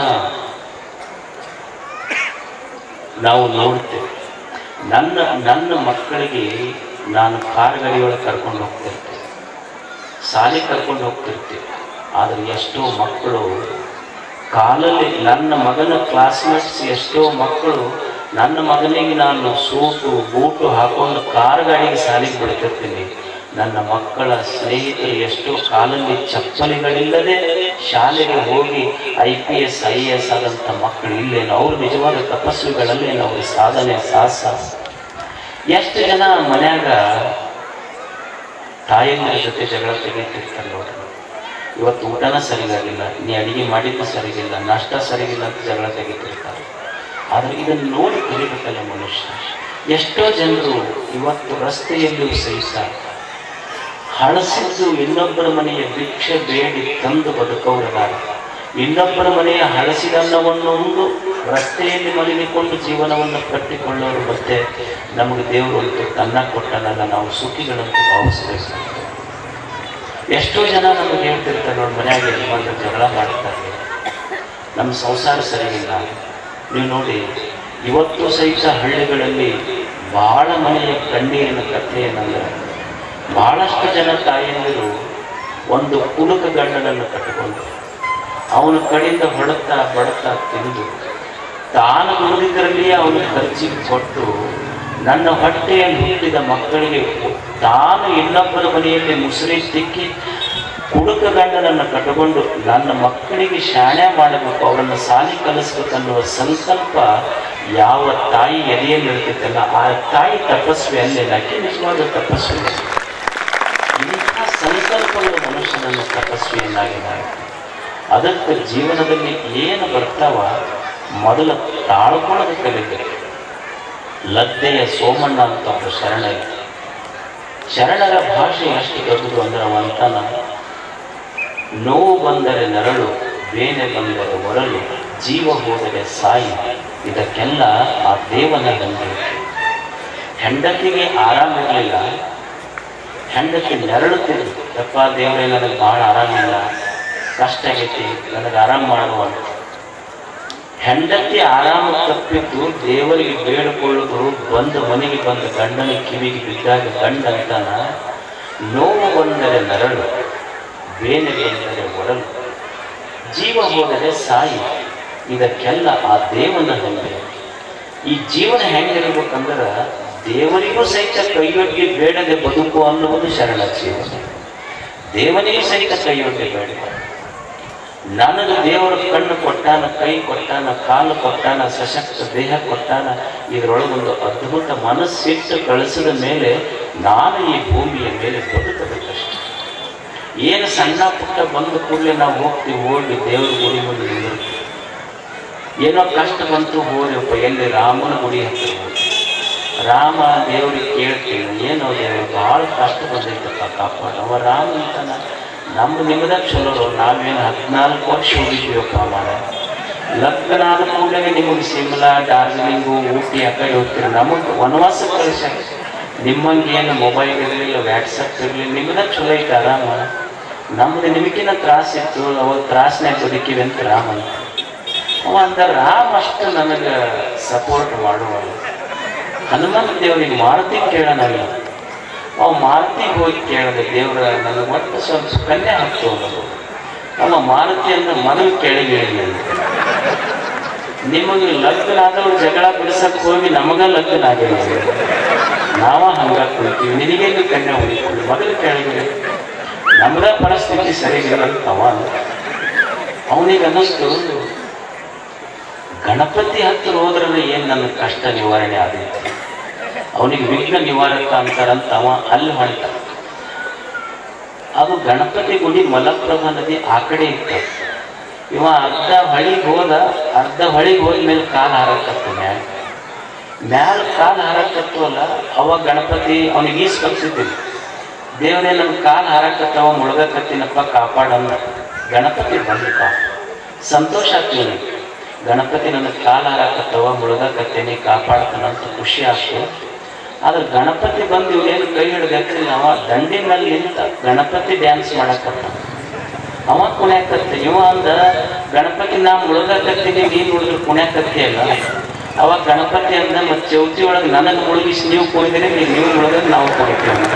ನಾವು ನೋಡ್ತೇವೆ ನನ್ನ ನನ್ನ ಮಕ್ಕಳಿಗೆ ನಾನು ಕಾರ್ ಗಾಡಿಯೊಳಗೆ ಕರ್ಕೊಂಡು ಹೋಗ್ತಿರ್ತೆ ಶಾಲೆ ಕರ್ಕೊಂಡು ಹೋಗ್ತಿರ್ತೀವಿ ಆದರೆ ಎಷ್ಟೋ ಮಕ್ಕಳು ಕಾಲಲ್ಲಿ ನನ್ನ ಮಗನ ಕ್ಲಾಸ್ಮೇಟ್ಸ್ ಎಷ್ಟೋ ಮಕ್ಕಳು ನನ್ನ ಮಗನಿಗೆ ನಾನು ಸೂಟು ಬೂಟು ಹಾಕೊಂಡು ಕಾರ್ ಗಾಡಿಗೆ ಶಾಲೆಗೆ ಬಿಡ್ತಿರ್ತೀನಿ ನನ್ನ ಮಕ್ಕಳ ಸ್ನೇಹಿತರು ಎಷ್ಟೋ ಕಾಲಲ್ಲಿ ಚಪ್ಪಲಿಗಳಿಲ್ಲದೆ ಶಾಲೆಗೆ ಹೋಗಿ I P S I A S ಆದಂಥ ಮಕ್ಕಳು ಇಲ್ಲೇನು ಅವ್ರು ನಿಜವಾದ ತಪಸ್ವಿಗಳಲ್ಲೇನು ಅವ್ರ ಸಾಧನೆ ಸಾಹಸ ಎಷ್ಟು ಜನ ಮನ್ಯಾಗ ತಾಯಂದಿರ ಜೊತೆ ಜಗಳ ತೆಗಿತಿರ್ತಾರೆ ನೋಡ್ರಿ ಇವತ್ತು ಊಟನ ಸರಿಗಾಗಿಲ್ಲ ನೀ ಅಡಿಗೆ ಮಾಡಿದ್ದು ಸರಿಗಿಲ್ಲ ನಾಷ್ಟ ಸರಿಗಿಲ್ಲ ಅಂತ ಜಗಳ ತೆಗಿತಿರ್ತಾರೆ ಆದರೆ ಇದನ್ನು ನೋಡಿ ಕಲಿಬೇಕಲ್ಲ ಮನುಷ್ಯ ಎಷ್ಟೋ ಜನರು ಇವತ್ತು ರಸ್ತೆಯಲ್ಲಿಯೂ ಸಹಿತ ಹಳಸಿದ್ದು ಇನ್ನೊಬ್ಬರ ಮನೆಯ ಭಿಕ್ಷೆ ಬೇಡಿ ತಂದು ಬದುಕವರದಾರ ಇನ್ನೊಬ್ಬರ ಮನೆಯ ಹಳಸಿದನ್ನವನ್ನೊಂದು ರಸ್ತೆಯಲ್ಲಿ ಮಲಗಿಕೊಂಡು ಜೀವನವನ್ನು ಕಟ್ಟಿಕೊಳ್ಳೋರು ಮತ್ತೆ ನಮಗೆ ದೇವರು ಒಂದು ತನ್ನ ಕೊಟ್ಟನಲ್ಲ ನಾವು ಸುಖಿಗಳಂತೂ ಭಾವಿಸಬೇಕು ಎಷ್ಟೋ ಜನ ನಮಗೆ ಹೇಳ್ತಿರ್ತಾರೆ ನೋಡಿ ಮನೆಯಾಗ ಯಜಮಾನ್ರು ಜಗಳ ಮಾಡ್ತಾರೆ ನಮ್ಮ ಸಂಸಾರ ಸರಿಯಿಲ್ಲ ನೀವು ನೋಡಿ ಇವತ್ತು ಸಹಿತ ಹಳ್ಳಿಗಳಲ್ಲಿ ಬಹಳ ಮನೆಯ ಕಣ್ಣೀರಿನ ಕಥೆ ಏನಂದ್ರೆ ಬಹಳಷ್ಟು ಜನ ತಾಯಂದಿರು ಒಂದು ಕುಲಕ ಗಂಡನನ್ನು ಕಟ್ಟಿಕೊಂಡು ಅವನ ಕಡೆಯಿಂದ ಹೊಡೆತ ಬಡತ ತಿಂದು ತಾನು ದುಡಿದಿದ್ದರಲ್ಲಿಯೇ ಅವನ ಖರ್ಚಿಗೆ ಕೊಟ್ಟು ನನ್ನ ಹೊಟ್ಟೆಯಲ್ಲಿ ಹುಟ್ಟಿದ ಮಕ್ಕಳಿಗೆ ತಾನು ಇನ್ನೊಬ್ಬರ ಮನೆಯಲ್ಲಿ ಮುಸುರಿ ತಿಕ್ಕಿ ಕುಡುಕ ಗಂಡನನ್ನು ಕಟ್ಟಿಕೊಂಡು ನನ್ನ ಮಕ್ಕಳಿಗೆ ಶಾಣೆ ಮಾಡಬೇಕು ಅವರನ್ನು ಸಾಲಿ ಕಲಿಸ್ಬೇಕನ್ನುವ ಸಂಕಲ್ಪ ಯಾವ ತಾಯಿ ಎದೆಯಲ್ಲಿ ಇರ್ತೈತಲ್ಲ ಆ ತಾಯಿ ತಪಸ್ವಿ ಅಲ್ಲೇನ ಆಕೆ ನಿಜವಾದ ತಪಸ್ವಿ ಇಂಥ ಸಂಕಲ್ಪಗಳು ಮನುಷ್ಯನನ್ನು ತಪಸ್ವಿಯನ್ನಾಗಿ ಮಾಡುತ್ತೆ ಅದಕ್ಕೆ ಜೀವನದಲ್ಲಿ ಏನು ಬರ್ತಾವ ಮೊದಲು ತಾಳ್ಕೊಳ್ಳೋದು ಕಲಿಬೇಕು ಲದ್ದೆಯ ಸೋಮಣ್ಣ ಅಂತ ಒಬ್ಬ ಶರಣ ಇದೆ. ಶರಣರ ಭಾಷೆ ಎಷ್ಟು ದೊಡ್ಡದು ಅಂದ್ರೆ ಅವ ಅಂತಾನ ನೋವು ಬಂದರೆ ನರಳು ಬೇನೆ ಬಂದರೆ ಒರಳು ಜೀವ ಹೋದರೆ ಸಾಯಿ ಇದಕ್ಕೆಲ್ಲ ಆ ದೇವನ ಹೊಂದಿರುತ್ತೆ ಹೆಂಡತಿಗೆ ಆರಾಮಿರಲಿಲ್ಲ ಹೆಂಡತಿ ನೆರಳುತ್ತಿದ್ದು ಯಪ್ಪ ದೇವರೇ ನನಗೆ ಭಾಳ ಆರಾಮಿಲ್ಲ ಕಷ್ಟ ಆಗೈತಿ ನನಗೆ ಆರಾಮ ಮಾಡುವ ಅಂತ ಹೆಂಡತಿ ಆರಾಮ ತಪ್ಪಿದ್ದು ದೇವರಿಗೆ ಬೇಡಿಕೊಳ್ಳೋದು ಬಂದು ಮನೆಗೆ ಬಂದ ಗಂಡನ ಕಿವಿಗೆ ಬಿದ್ದಾಗ ಗಂಡ ಅಂತಾನ ನೋವು ಬಂದರೆ ನರಳು ಬೇನೆ ಬಂದರೆ ಒರಳು ಜೀವ ಹೋದರೆ ಸಾಯಿ ಇದಕ್ಕೆಲ್ಲ ಆ ದೇವನ ಹೊಂದಿದೆ ಈ ಜೀವನ ಹೆಂಗಿರ್ಬೇಕಂದ್ರೆ ದೇವರಿಗೂ ಸಹಿತ ಕೈಯೊಡ್ಡಿ ಬೇಡದೆ ಬದುಕು ಅನ್ನುವುದು ಶರಣ ಜೀವನ ದೇವನಿಗೂ ಸಹಿತ ಕೈಯೊಡ್ಡಿ ಬೇಡ ನನಗೆ ದೇವರು ಕಣ್ಣು ಕೊಟ್ಟಾನ ಕೈ ಕೊಟ್ಟಾನ ಕಾಲು ಕೊಟ್ಟಾನ ಸಶಕ್ತ ದೇಹ ಕೊಟ್ಟಾನ ಇದರೊಳಗೊಂದು ಅದ್ಭುತ ಮನಸ್ಸಿಟ್ಟು ಕಳಿಸಿದ ಮೇಲೆ ನಾನು ಈ ಭೂಮಿಯ ಮೇಲೆ ಬದುಕಬೇಕಷ್ಟೆ ಏನು ಸಣ್ಣ ಪುಟ್ಟ ಬಂದ ಕೂಡಲೇ ನಾವು ಹೋಗ್ತೀವಿ ಹೋಗಿ ದೇವ್ರ ಗುಡಿ ಮುಂದೆ ನಿಂದಿರ್ತೀವಿ ಏನೋ ಕಷ್ಟ ಬಂತು ಹೋದ್ರಪ್ಪ ಎಲ್ಲಿ ರಾಮನ ಗುಡಿ ಹತ್ರ ಹೋಗಿ ರಾಮ ದೇವ್ರಿಗೆ ಕೇಳ್ತೀನಿ ಏನೋ ದೇವ್ರು ಭಾಳ ಕಷ್ಟ ಬಂದೈತಪ್ಪ ಕಾಪಾಡ ಅವ ರಾಮ ಅಂತಾನ ನಮ್ಮ ನಿಮ್ಮದಾಗ ಚಲೋ ನಾವೇನು ಹದಿನಾಲ್ಕು ವರ್ಷ ಹೋಗಿದ್ದೀವಪ್ಪ ಮಾಡ ಲಗ್ನ ಆದ ಕೂಡಲೇ ನಿಮಗೆ ಸಿಮ್ಲಾ ಡಾರ್ಜಿಲಿಂಗು ಊಟಿ ಆ ಕಡೆ ಹೋಗ್ತೀರಿ ನಮಗೆ ವನವಾಸ ಕಳಿಸ ನಿಮ್ಮಂಗೆ ಏನು ಮೊಬೈಲ್ ಇರಲಿಲ್ಲ ವ್ಯಾಟ್ಸಪ್ ಇರಲಿಲ್ಲ ನಿಮ್ಮದಾಗ ಚಲೋ ಐತೆ ಆರಾಮ ನಮ್ದು ನಿಮಗಿನ ತ್ರಾಸ ಇತ್ತು ಅವಾಗ ತ್ರಾಸನ್ಯಾಗ ಬದುಕಿವಿ ಅಂತ ರಾಮ ಅಂತ ಅವ ಅಂದ ರಾಮ ಅಷ್ಟು ನನಗೆ ಸಪೋರ್ಟ್ ಮಾಡುವ ಹನುಮಂತ ದೇವರಿಗೆ ಮಾರುತಿ ಕೇಳೋಣಲ್ಲ ಅವ ಮಾರುತಿಗೆ ಹೋಗಿ ಕೇಳಿದೆ ದೇವ್ರ ನನಗೆ ಒಟ್ಟು ಸ್ವಲ್ಪ ಕನ್ಯಾ ಹತ್ತು ಅನ್ನೋದು ಅವ ಮಾರುತಿ ಅಂದ್ರೆ ಮೊದಲು ಕೆಳಗೆ ಇಳಿಲಿಲ್ಲ ನಿಮಗೆ ಲಗ್ನ ಆದವ್ರು ಜಗಳ ಬಿಡಿಸಕ್ ಹೋಗಿ ನಮಗ ಲಗ್ನ ಆಗಿಲ್ಲ ನಾವ ಹಂಗ ಕುಳಿತೀವಿ ನಿನಗೆಲ್ಲಿ ಕನ್ಯಾ ಹೊಡಿತೀವಿ ಮೊದಲು ಕೆಳಗೆ ನಮ್ದ ಪರಿಸ್ಥಿತಿ ಸರಿಗಿಲ್ಲ ಅಂತ ಅವ ಅಂದ. ಅವನಿಗೆ ಅನ್ನಿಸ್ತು ಗಣಪತಿ ಹತ್ತಿರ ಹೋದ್ರಲ್ಲಿ ಏನು ನನ್ನ ಕಷ್ಟ ನಿವಾರಣೆ ಆದೈತಿ ಅವನಿಗೆ ವಿಘ್ನ ನಿವಾರಕ ಅಂತಾರಂತ ಅವ ಅಲ್ಲಿ ಹೊಂಟ ಅದು ಗಣಪತಿ ಗುಡಿ ಮಲಪ್ರಭಾ ನದಿ ಆ ಕಡೆ ಇತ್ತು ಇವ ಅರ್ಧ ಹೊಳಿಗೆ ಹೋದ ಅರ್ಧ ಹೊಳಿಗೆ ಹೋದ್ಮೇಲೆ ಕಾಲು ಹಾರಕತ್ತ ಮ್ಯಾಲ ಮ್ಯಾಲ ಕಾಲು ಹಾರಕತ್ತವಲ್ಲ ಅವಾಗ ಗಣಪತಿ ಅವನಿಗೆ ಈಸ್ ಕಲ್ಸಿದ್ದಿಲ್ಲ ದೇವರೇ ನನ್ನ ಕಾಲು ಹಾರಕತ್ತವ ಮುಳುಗಕತ್ತಿನಪ್ಪ ಕಾಪಾಡಂದ ಗಣಪತಿ ಬಂದಿಪ್ಪ ಸಂತೋಷ ಆಗ್ತಿ ನನಗೆ ಗಣಪತಿ ನನ್ನ ಕಾಲು ಹಾರಕತ್ತವ ಮುಳುಗಕತ್ತೇನೆ ಕಾಪಾಡ್ತಾನಂತ ಖುಷಿ ಆಗ್ತು ಆದ್ರೆ ಗಣಪತಿ ಬಂದು ಇವ್ರೇನು ಕೈ ಹಿಡ್ದಕ್ಕಿಲ್ಲ ಅವ ದಂಡಿ ಮೇಲೆ ನಿಂತ ಗಣಪತಿ ಡ್ಯಾನ್ಸ್ ಮಾಡಕತ್ತ ಅವ ಕುಣ್ಯಾಕತ್ತ ಇವ ಅಂದ ಗಣಪತಿ ನಾ ಮುಳುಗಕತ್ತೀನಿ ನೀನು ಉಳಿದ್ರು ಕುಣ್ಯಾಕತ್ತಿ ಅಲ್ಲ ಅವಾಗ ಗಣಪತಿ ಅಂದ ಮತ್ತೆ ಚೌತಿ ಒಳಗೆ ನನಗೆ ಮುಳುಗಿಸಿ ನೀವು ಕುಣಿದಿರಿ ನೀವು ನೀವು ಮುಳುಗದ್ ನಾವು ಕುಣಿತೀವಿ ಅಂತ.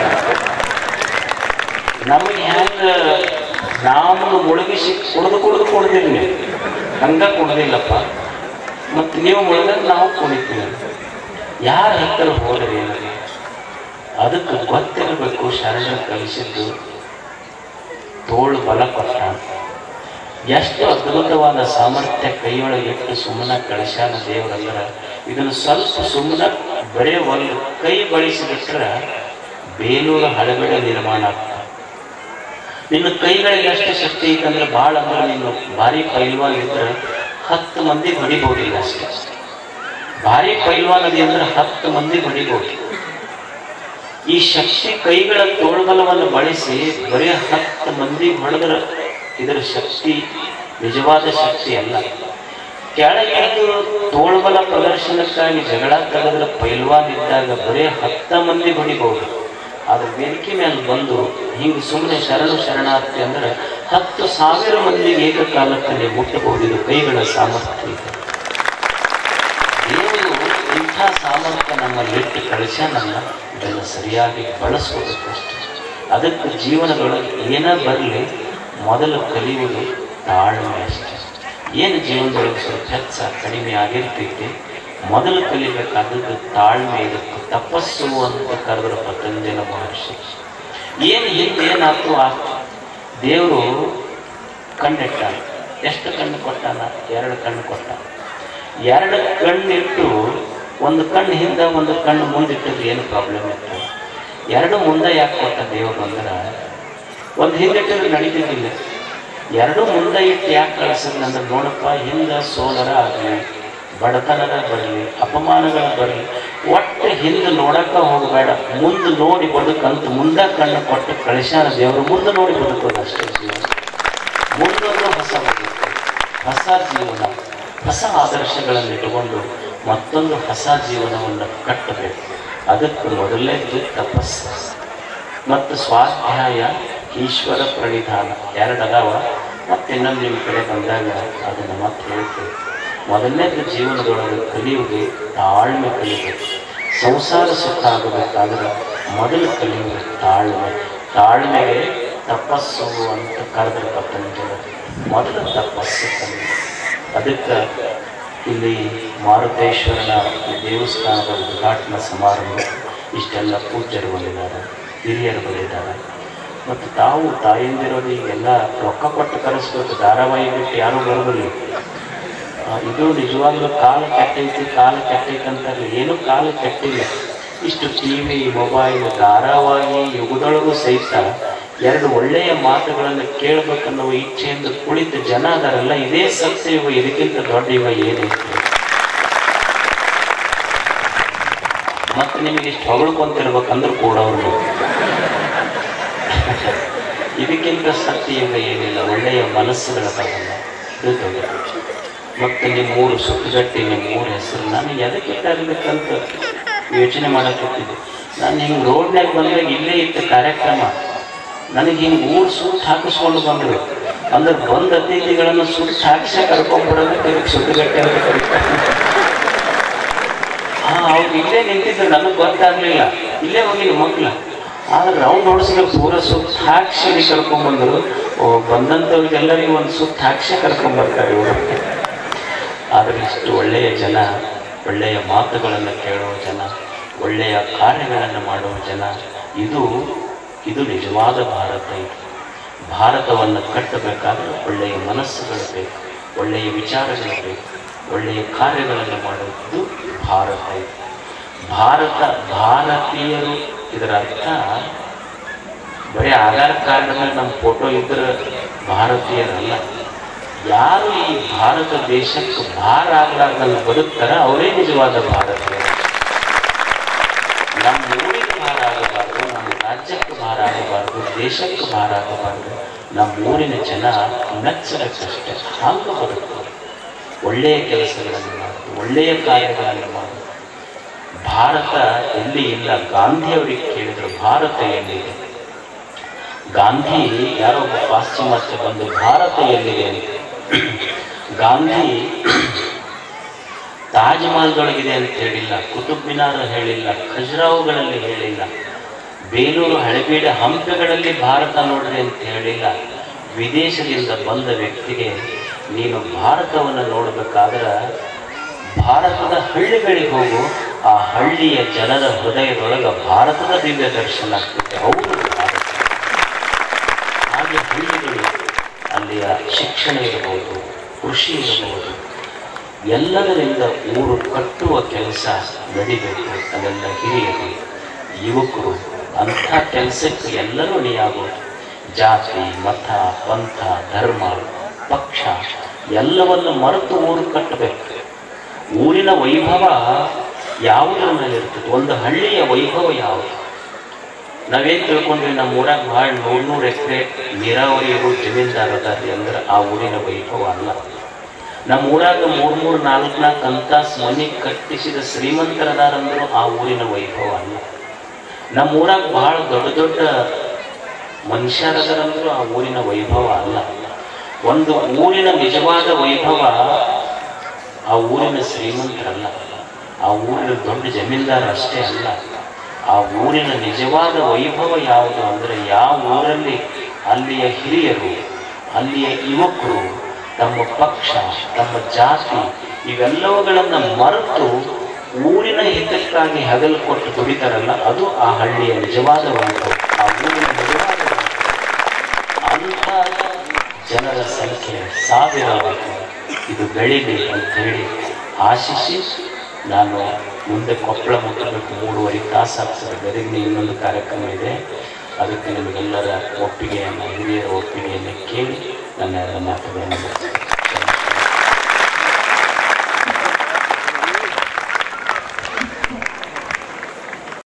ನಮಗೆ ಹೆಂಗ ನಾವು ಮುಳುಗಿಸಿ ಕುಡಿದು ಕುಡಿದು ಕುಡ್ದಿರಿ ನೀವು ಹಂಗ ಕುಡ್ದಿಲ್ಲಪ್ಪ ಮತ್ತು ನೀವು ಮುಳುಗದ್ ನಾವು ಕುಣಿತೀವಿ ಅಂತ. ಯಾರ ಹತ್ತಿರ ಹೋದ್ರಿ ನನಗೆ ಅದಕ್ಕೆ ಗೊತ್ತಿರಬೇಕು ಶರಣರು ಕಲಿಸಿದ್ದು ತೋಳು ಬಲ ಕೊಟ್ಟ ಎಷ್ಟು ಅದ್ಭುತವಾದ ಸಾಮರ್ಥ್ಯ ಕೈಯೊಳಗೆ ಇಟ್ಟು ಸುಮ್ಮನೆ ಕಳಿಸ್ಯಾನ ದೇವರಲ್ಲರ ಇದನ್ನು ಸ್ವಲ್ಪ ಸುಮ್ಮನೆ ಬರೇ ಒಂದು ಕೈ ಬಳಸಿಬಿಟ್ರೆ ಬೇಲೂರು ಹಳಗಡೆ ನಿರ್ಮಾಣ ಆಗ್ತದೆ ನಿನ್ನ ಕೈಗಳಿಗೆ ಎಷ್ಟು ಶಕ್ತಿ ಐತಂದ್ರೆ ಭಾಳ ಅಂದ್ರೆ ನೀನು ಭಾರಿ ಪೈಲ್ವಾನ್ ಇದ್ರೆ ಹತ್ತು ಮಂದಿ ಹೊಡಿಬೋದಿಲ್ಲ ಅಷ್ಟೇ ಭಾರಿ ಪೈಲ್ವಾನ್ ಅದಿ ಅಂದ್ರೆ ಹತ್ತು ಮಂದಿ ಹೊಡಿಬೋದು ಈ ಶಕ್ತಿ ಕೈಗಳ ತೋಳ್ಬಲವನ್ನು ಬಳಸಿ ಬರೀ ಹತ್ತು ಮಂದಿ ಹೊಡೆದ್ರ ಇದರ ಶಕ್ತಿ ನಿಜವಾದ ಶಕ್ತಿ ಅಲ್ಲ ಕೆಳಗಿದ್ದು ತೋಳ್ಬಲ ಪ್ರದರ್ಶನಕ್ಕಾಗಿ ಜಗಳ ತೆಗೆದ್ರ ಪೈಲ್ವಾನ್ ಇದ್ದಾಗ ಬರೀ ಹತ್ತ ಮಂದಿ ಹೊಡಿಬಹುದು ಆದ್ರೆ ವೇದಿಕೆ ಮೇಲೆ ಬಂದು ಹಿಂಗೆ ಸುಮ್ಮನೆ ಶರಣು ಶರಣಾರ್ಥಿ ಅಂದ್ರೆ ಹತ್ತು ಸಾವಿರ ಮಂದಿಗೆ ಏಕಕಾಲದಲ್ಲಿ ಮುಟ್ಟಬಹುದು ಇದು ಕೈಗಳ ಸಾಮರ್ಥ್ಯ ಇದೆ ದೇವರು ಇಂಥ ಸಾಮರ್ಥ್ಯ ನಮ್ಮಲ್ಲಿಟ್ಟು ಕಳಿಸ್ಯಾನಲ್ಲ ಇದನ್ನು ಸರಿಯಾಗಿ ಬಳಸ್ಕೋಬೇಕಷ್ಟೆ ಅದಕ್ಕೆ ಜೀವನದೊಳಗೆ ಏನೇ ಬರಲಿ ಮೊದಲು ಕಲಿಯುವುದು ತಾಳ್ಮೆ ಅಷ್ಟೆ ಏನು ಜೀವನದೊಳಗೆ ಸ್ವಲ್ಪ ಹೆಚ್ಚ ಕಡಿಮೆ ಆಗಿರ್ತೈತಿ ಮೊದಲು ಕಲಿಬೇಕಾದದ್ದು ತಾಳ್ಮೆ ಇದಕ್ಕೆ ತಪಸ್ಸು ಅಂತ ಕರೆದ್ರು ಪತಂಜಲ ಮಹರ್ಷಿ ಏನು ಹಿಂದೆ ಏನಾಯ್ತು ಆ ದೇವರು ಕಣ್ಣಿಟ್ಟ ಎಷ್ಟು ಕಣ್ಣು ಕೊಟ್ಟಾನ ಎರಡು ಕಣ್ಣು ಕೊಟ್ಟ ಎರಡು ಕಣ್ಣಿಟ್ಟು ಒಂದು ಕಣ್ಣು ಹಿಂದೆ ಒಂದು ಕಣ್ಣು ಮುಂದಿಟ್ಟಿದ್ರೆ ಏನು ಪ್ರಾಬ್ಲಮ್ ಇತ್ತು ಎರಡು ಮುಂದೆ ಯಾಕೆ ಕೊಟ್ಟ ದೇವರು ಅಂದ್ರೆ ಒಂದು ಹಿಂದಿಟ್ಟಿದ್ರೆ ನಡೀತಿದ್ದಿಲ್ಲ ಎರಡು ಮುಂದೆ ಇಟ್ಟು ಯಾಕೆ ಕಳಿಸಿದ್ನಂದ್ರೆ ನೋಡಪ್ಪ ಹಿಂದೆ ಸೋಲರ ಆಗಲಿ ಬಡತನದ ಬರಲಿ ಅಪಮಾನಗಳು ಬರಲಿ ಒಟ್ಟು ಹಿಂದೆ ನೋಡಕ್ಕ ಹೋಗಬೇಡ ಮುಂದೆ ನೋಡಿ ಬದುಕಂತ ಮುಂದೆ ಕಣ್ಣು ಕೊಟ್ಟು ಕಳಿಸ್ಯಾನ ದೇವರು ಮುಂದೆ ನೋಡಿ ಬದುಕೋದು ಅಷ್ಟೇ ಜೀವನ ಮುಂದೊಂದು ಹೊಸ ಬದುಕು ಹೊಸ ಜೀವನ ಹೊಸ ಆದರ್ಶಗಳನ್ನು ಇಟ್ಟುಕೊಂಡು ಮತ್ತೊಂದು ಹೊಸ ಜೀವನವನ್ನು ಕಟ್ಟಬೇಕು ಅದಕ್ಕೆ ಮೊದಲನೇದು ತಪಸ್ಸು ಮತ್ತು ಸ್ವಾಧ್ಯಾಯ ಈಶ್ವರ ಪ್ರಣಿಧಾನ ಎರಡು ಅದಾವ ಮತ್ತೆ ಇನ್ನೊಂದು ನಿಮ್ಮ ಕಡೆ ಬಂದಾಗ ಅದನ್ನು ಮತ್ತೆ ಹೇಳ್ತೇವೆ ಮೊದಲನೇದು ಜೀವನದೊಳಗೆ ಕಲಿಯುವುದು ತಾಳ್ಮೆ ಕಲಿಬೇಕು ಸಂಸಾರ ಸುಖ ಆಗಬೇಕಾದ್ರೆ ಮೊದಲು ಕಲಿಯುವುದು ತಾಳ್ಮೆ ತಾಳ್ಮೆಗೆ ತಪಸ್ಸು ಅಂತ ಕರೆದ್ರೆ ಪತಂಜಲ ಮೊದಲು ತಪಸ್ಸು ಕಲಿಯುವುದು ಅದಕ್ಕೆ ಇಲ್ಲಿ ಮಾರುತೇಶ್ವರನ ಈ ದೇವಸ್ಥಾನದ ಉದ್ಘಾಟನಾ ಸಮಾರಂಭ ಇಷ್ಟೆಲ್ಲ ಪೂಜ್ಯರು ಬಂದಿದ್ದಾರೆ ಹಿರಿಯರು ಬಂದಿದ್ದಾರೆ ಮತ್ತು ತಾವು ತಾಯಂದಿರೋರಿಗೆಲ್ಲ ರೊಕ್ಕ ಕೊಟ್ಟು ಕರೆಸ್ಬೇಕು ಧಾರಾವಾಹಿ ಬಿಟ್ಟು ಯಾರೂ ಬರೋದಿಲ್ಲ ಆ, ಇದು ನಿಜವಾಗ್ಲೂ ಕಾಲ ಕೆಟ್ಟೈತಿ ಕಾಲ ಕೆಟ್ಟೈತಿ ಅಂತಾರೆ ಏನೂ ಕಾಲ ಕೆಟ್ಟಿಲ್ಲ ಇಷ್ಟು ಟಿ ವಿ ಮೊಬೈಲ್ ಧಾರಾವಾಹಿ ಯುಗದೊಳಗೂ ಸಹಿತ ಎರಡು ಒಳ್ಳೆಯ ಮಾತುಗಳನ್ನು ಕೇಳಬೇಕನ್ನೋ ಇಚ್ಛೆಯಿಂದ ಕುಳಿತ ಜನ ಅದರಲ್ಲ ಇದೇ ಸತ್ಯ ಯುಗ ಇದಕ್ಕಿಂತ ದೊಡ್ಡ ಯುಗ ಏನೈತಿ ಮತ್ತೆ ನಿಮಗೆ ಇಷ್ಟು ಹೊಗಳ್ಕೊಂತಿರ್ಬೇಕಂದ್ರೆ ಕೂಡ ಅವರು ಇದಕ್ಕಿಂತ ಸತ್ಯ ಯುಗ ಏನಿಲ್ಲ ಒಳ್ಳೆಯ ಮನಸ್ಸುಗಳದಾವಲ್ಲ ಇದು ದೊಡ್ಡದು ಮತ್ತು ನಿಮ್ಮ ಊರು ಸುತ್ತಗಟ್ಟಿ ನಿಮ್ಮ ಊರ ಹೆಸರು ನಾನು ಎದಕ್ಕೆ ಇಟ್ಟಾಗಬೇಕಂತ ಯೋಚನೆ ಮಾಡಕತ್ತಿದ್ದೆ ನಾನು ಹಿಂಗೆ ರೋಡ್ನಾಗ ಬಂದಾಗ ಇಲ್ಲೇ ಇತ್ತು ಕಾರ್ಯಕ್ರಮ ನನಗೆ ಹಿಂಗೆ ಊರು ಸುಟ್ಟು ಹಾಕಿಸ್ಕೊಂಡು ಬಂದರು ಅಂದ್ರೆ ಬಂದ ಅತಿಥಿಗಳನ್ನು ಸುಟ್ಟು ಹಾಕಿಸ ಕರ್ಕೊಂಡ್ಬಿಡೋದಕ್ಕೆ ಇದಕ್ಕೆ ಸುತ್ತಗಟ್ಟೆ ಅಂತ ಕರೀತಾರೆ ಹಾ ಅವ್ರು ಇಲ್ಲೇ ನಿಂತಿದ್ರು ನನಗೆ ಗೊತ್ತಾಗ್ಲಿಲ್ಲ ಇಲ್ಲೇ ಹೋಗಿಲ್ಲ ಮಕ್ಳು ಆದ್ರೆ ರೌಂಡ್ ಹೊಡಿಸ್ಲಿಕ್ಕೆ ಪೂರ ಸುತ್ತ ಹಾಕ್ಸಿ ಕರ್ಕೊಂಡ್ಬಂದ್ರು ಓ ಬಂದಂಥವ್ರಿಗೆಲ್ಲರಿಗೂ ಒಂದು ಸುತ್ತ ಹಾಕ್ಸಿ ಕರ್ಕೊಂಡ್ಬರ್ತಾರೆ ಇವರು ಆದರೆ ಇಷ್ಟು ಒಳ್ಳೆಯ ಜನ ಒಳ್ಳೆಯ ಮಾತುಗಳನ್ನು ಕೇಳುವ ಜನ ಒಳ್ಳೆಯ ಕಾರ್ಯಗಳನ್ನು ಮಾಡುವ ಜನ ಇದು ಇದು ನಿಜವಾದ ಭಾರತ ಇದು ಭಾರತವನ್ನು ಕಟ್ಟಬೇಕಾದ್ರೆ ಒಳ್ಳೆಯ ಮನಸ್ಸುಗಳು ಬೇಕು ಒಳ್ಳೆಯ ವಿಚಾರಗಳು ಬೇಕು ಒಳ್ಳೆಯ ಕಾರ್ಯಗಳನ್ನು ಮಾಡುವುದು ಭಾರತ ಇದು ಭಾರತ ಭಾರತೀಯರು ಇದರ ಅರ್ಥ ಬರೀ ಆಧಾರ್ ಕಾರ್ಡ್ ಮೇಲೆ ನಮ್ಮ ಫೋಟೋ ಇದ್ರೆ ಭಾರತೀಯರಲ್ಲ ಯಾರು ಈ ಭಾರತ ದೇಶಕ್ಕೆ ಭಾರ ಆಗ್ಲಾರ್ದಂಗೆ ಬದುಕ್ತಾರ ಅವರೇ ನಿಜವಾದ ಭಾರತೀಯರು ನಮ್ಮ ಊರಿಗೆ ಭಾರ ಆಗಬಾರ್ದು ನಮ್ಮ ರಾಜ್ಯಕ್ಕೆ ಭಾರ ಆಗಬಾರ್ದು ದೇಶಕ್ಕೆ ಭಾರ ಆಗಬಾರ್ದು ನಮ್ಮ ಊರಿನ ಜನ ಮೆಚ್ಚಬೇಕಷ್ಟೇ ಹಾಗೆ ಬದುಕು ಒಳ್ಳೆಯ ಕೆಲಸಗಳನ್ನು ಮಾಡೋದು ಒಳ್ಳೆಯ ಕಾರ್ಯಗಳನ್ನು ಮಾಡೋದು ಭಾರತ ಎಲ್ಲಿ ಇಲ್ಲ ಗಾಂಧಿಯವರಿಗೆ ಕೇಳಿದ್ರು ಭಾರತ ಎಲ್ಲಿದೆ ಗಾಂಧಿ ಯಾರೋ ಒಬ್ಬ ಪಾಶ್ಚಿಮಾತ್ಯ ಬಂದು ಭಾರತ ಎಲ್ಲಿದೆ ಅಂತ ಗಾಂಧಿ ತಾಜ್ ಮಹಲ್ದೊಳಗಿದೆ ಅಂತ ಹೇಳಿಲ್ಲ ಕುತುಬ್ ಮಿನಾರ್ ಹೇಳಿಲ್ಲ ಖಜುರಾವುಗಳಲ್ಲಿ ಹೇಳಿಲ್ಲ ಬೇಲೂರು ಹಳೆಬೀಡು ಹಂಪೆಗಳಲ್ಲಿ ಭಾರತ ನೋಡ್ರಿ ಅಂತ ಹೇಳಿಲ್ಲ ವಿದೇಶದಿಂದ ಬಂದ ವ್ಯಕ್ತಿಗೆ ನೀನು ಭಾರತವನ್ನು ನೋಡಬೇಕಾದ್ರೆ ಭಾರತದ ಹಳ್ಳಿಗಳಿಗೆ ಹೋಗು ಆ ಹಳ್ಳಿಯ ಜನರ ಹೃದಯದೊಳಗೆ ಭಾರತದ ದಿವ್ಯ ದರ್ಶನ ಆಗ್ತದೆ ಹೌದು ಭಾರತ ಹಾಗೆ ಹಳ್ಳಿಗಳು ಅಲ್ಲಿಯ ಶಿಕ್ಷಣ ಇರಬಹುದು ಕೃಷಿ ಇರಬಹುದು ಎಲ್ಲದರಿಂದ ಊರು ಕಟ್ಟುವ ಕೆಲಸ ನಡಿಬೇಕು ಅದೆಲ್ಲ ಹಿರಿಯರು ಯುವಕರು ಅಂಥ ಕೆಲಸಕ್ಕೆ ಎಲ್ಲರೂ ಅಣಿಯಾಗೋದು ಜಾತಿ ಮತ ಪಂಥ ಧರ್ಮ ಪಕ್ಷ ಎಲ್ಲವನ್ನು ಮರೆತು ಊರು ಕಟ್ಟಬೇಕು ಊರಿನ ವೈಭವ ಯಾವುದರ ಮೇಲೆ ಇರ್ತದೆ ಒಂದು ಹಳ್ಳಿಯ ವೈಭವ ಯಾವುದು ನಾವೇನ್ ತಿಳ್ಕೊಂಡ್ವಿ ನಮ್ಮ ಊರಾಗ ಭಾಳ ನೂರ್ ನೂರು ಎಕರೆ ನೀರಾವರಿ ಇರೋ ಜಮೀನ್ದಾರ್ ಅದಾರಿ ಅಂದ್ರೆ ಆ ಊರಿನ ವೈಭವ ಅಲ್ಲ ನಮ್ಮ ಊರಾಗ ಮೂರ್ ಮೂರ್ ನಾಲ್ಕು ನಾಲ್ಕು ಅಂತಾಸ್ ಮನೆ ಕಟ್ಟಿಸಿದ ಶ್ರೀಮಂತರದಾರಂದ್ರು ಆ ಊರಿನ ವೈಭವ ಅಲ್ಲ ನಮ್ಮ ಊರಾಗ ಬಹಳ ದೊಡ್ಡ ದೊಡ್ಡ ಮನುಷ್ಯರದರಂದ್ರೂ ಆ ಊರಿನ ವೈಭವ ಅಲ್ಲ ಒಂದು ಊರಿನ ನಿಜವಾದ ವೈಭವ ಆ ಊರಿನ ಶ್ರೀಮಂತರಲ್ಲ ಆ ಊರಿನ ದೊಡ್ಡ ಜಮೀನ್ದಾರ ಅಷ್ಟೇ ಅಲ್ಲ ಆ ಊರಿನ ನಿಜವಾದ ವೈಭವ ಯಾವುದು ಅಂದರೆ ಯಾವ ಊರಲ್ಲಿ ಅಲ್ಲಿಯ ಹಿರಿಯರು ಅಲ್ಲಿಯ ಯುವಕರು ತಮ್ಮ ಪಕ್ಷ ತಮ್ಮ ಜಾತಿ ಇವೆಲ್ಲವುಗಳನ್ನು ಮರೆತು ಊರಿನ ಹಿತಕ್ಕಾಗಿ ಹಗಲು ಕೊಟ್ಟು ದುಡಿತಾರಲ್ಲ ಅದು ಆ ಹಳ್ಳಿಯ ನಿಜವಾದ ವೈಭವ ಆ ಊರಿನ ನಿಜವಾದ ವೈಭವ ಅಂಥ ಜನರ ಸಂಖ್ಯೆ ಸಾವಿರವಾಗಿ ಇದು ಬೆಳಿಲಿ ಅಂತ ಹೇಳಿ ಆಶಿಸಿ ನಾನು ಮುಂದೆ ಕೊಪ್ಪಳ ಮುಟ್ಟಬೇಕು ಮೂರುವರೆ ತಾಸು ಆಗ್ತದೆ ಬೆಳಗ್ಗೆ ಇನ್ನೊಂದು ಕಾರ್ಯಕ್ರಮ ಇದೆ ಅದಕ್ಕೆ ನಿಮಗೆಲ್ಲರ ಒಪ್ಪಿಗೆಯನ್ನು ಹಿರಿಯರ ಒಪ್ಪಿಗೆಯನ್ನು ಕೇಳಿ ನನ್ನ ಎರಡು ಮಾತುಗಳನ್ನು ಮುಗಿಸ್ತೇನೆ.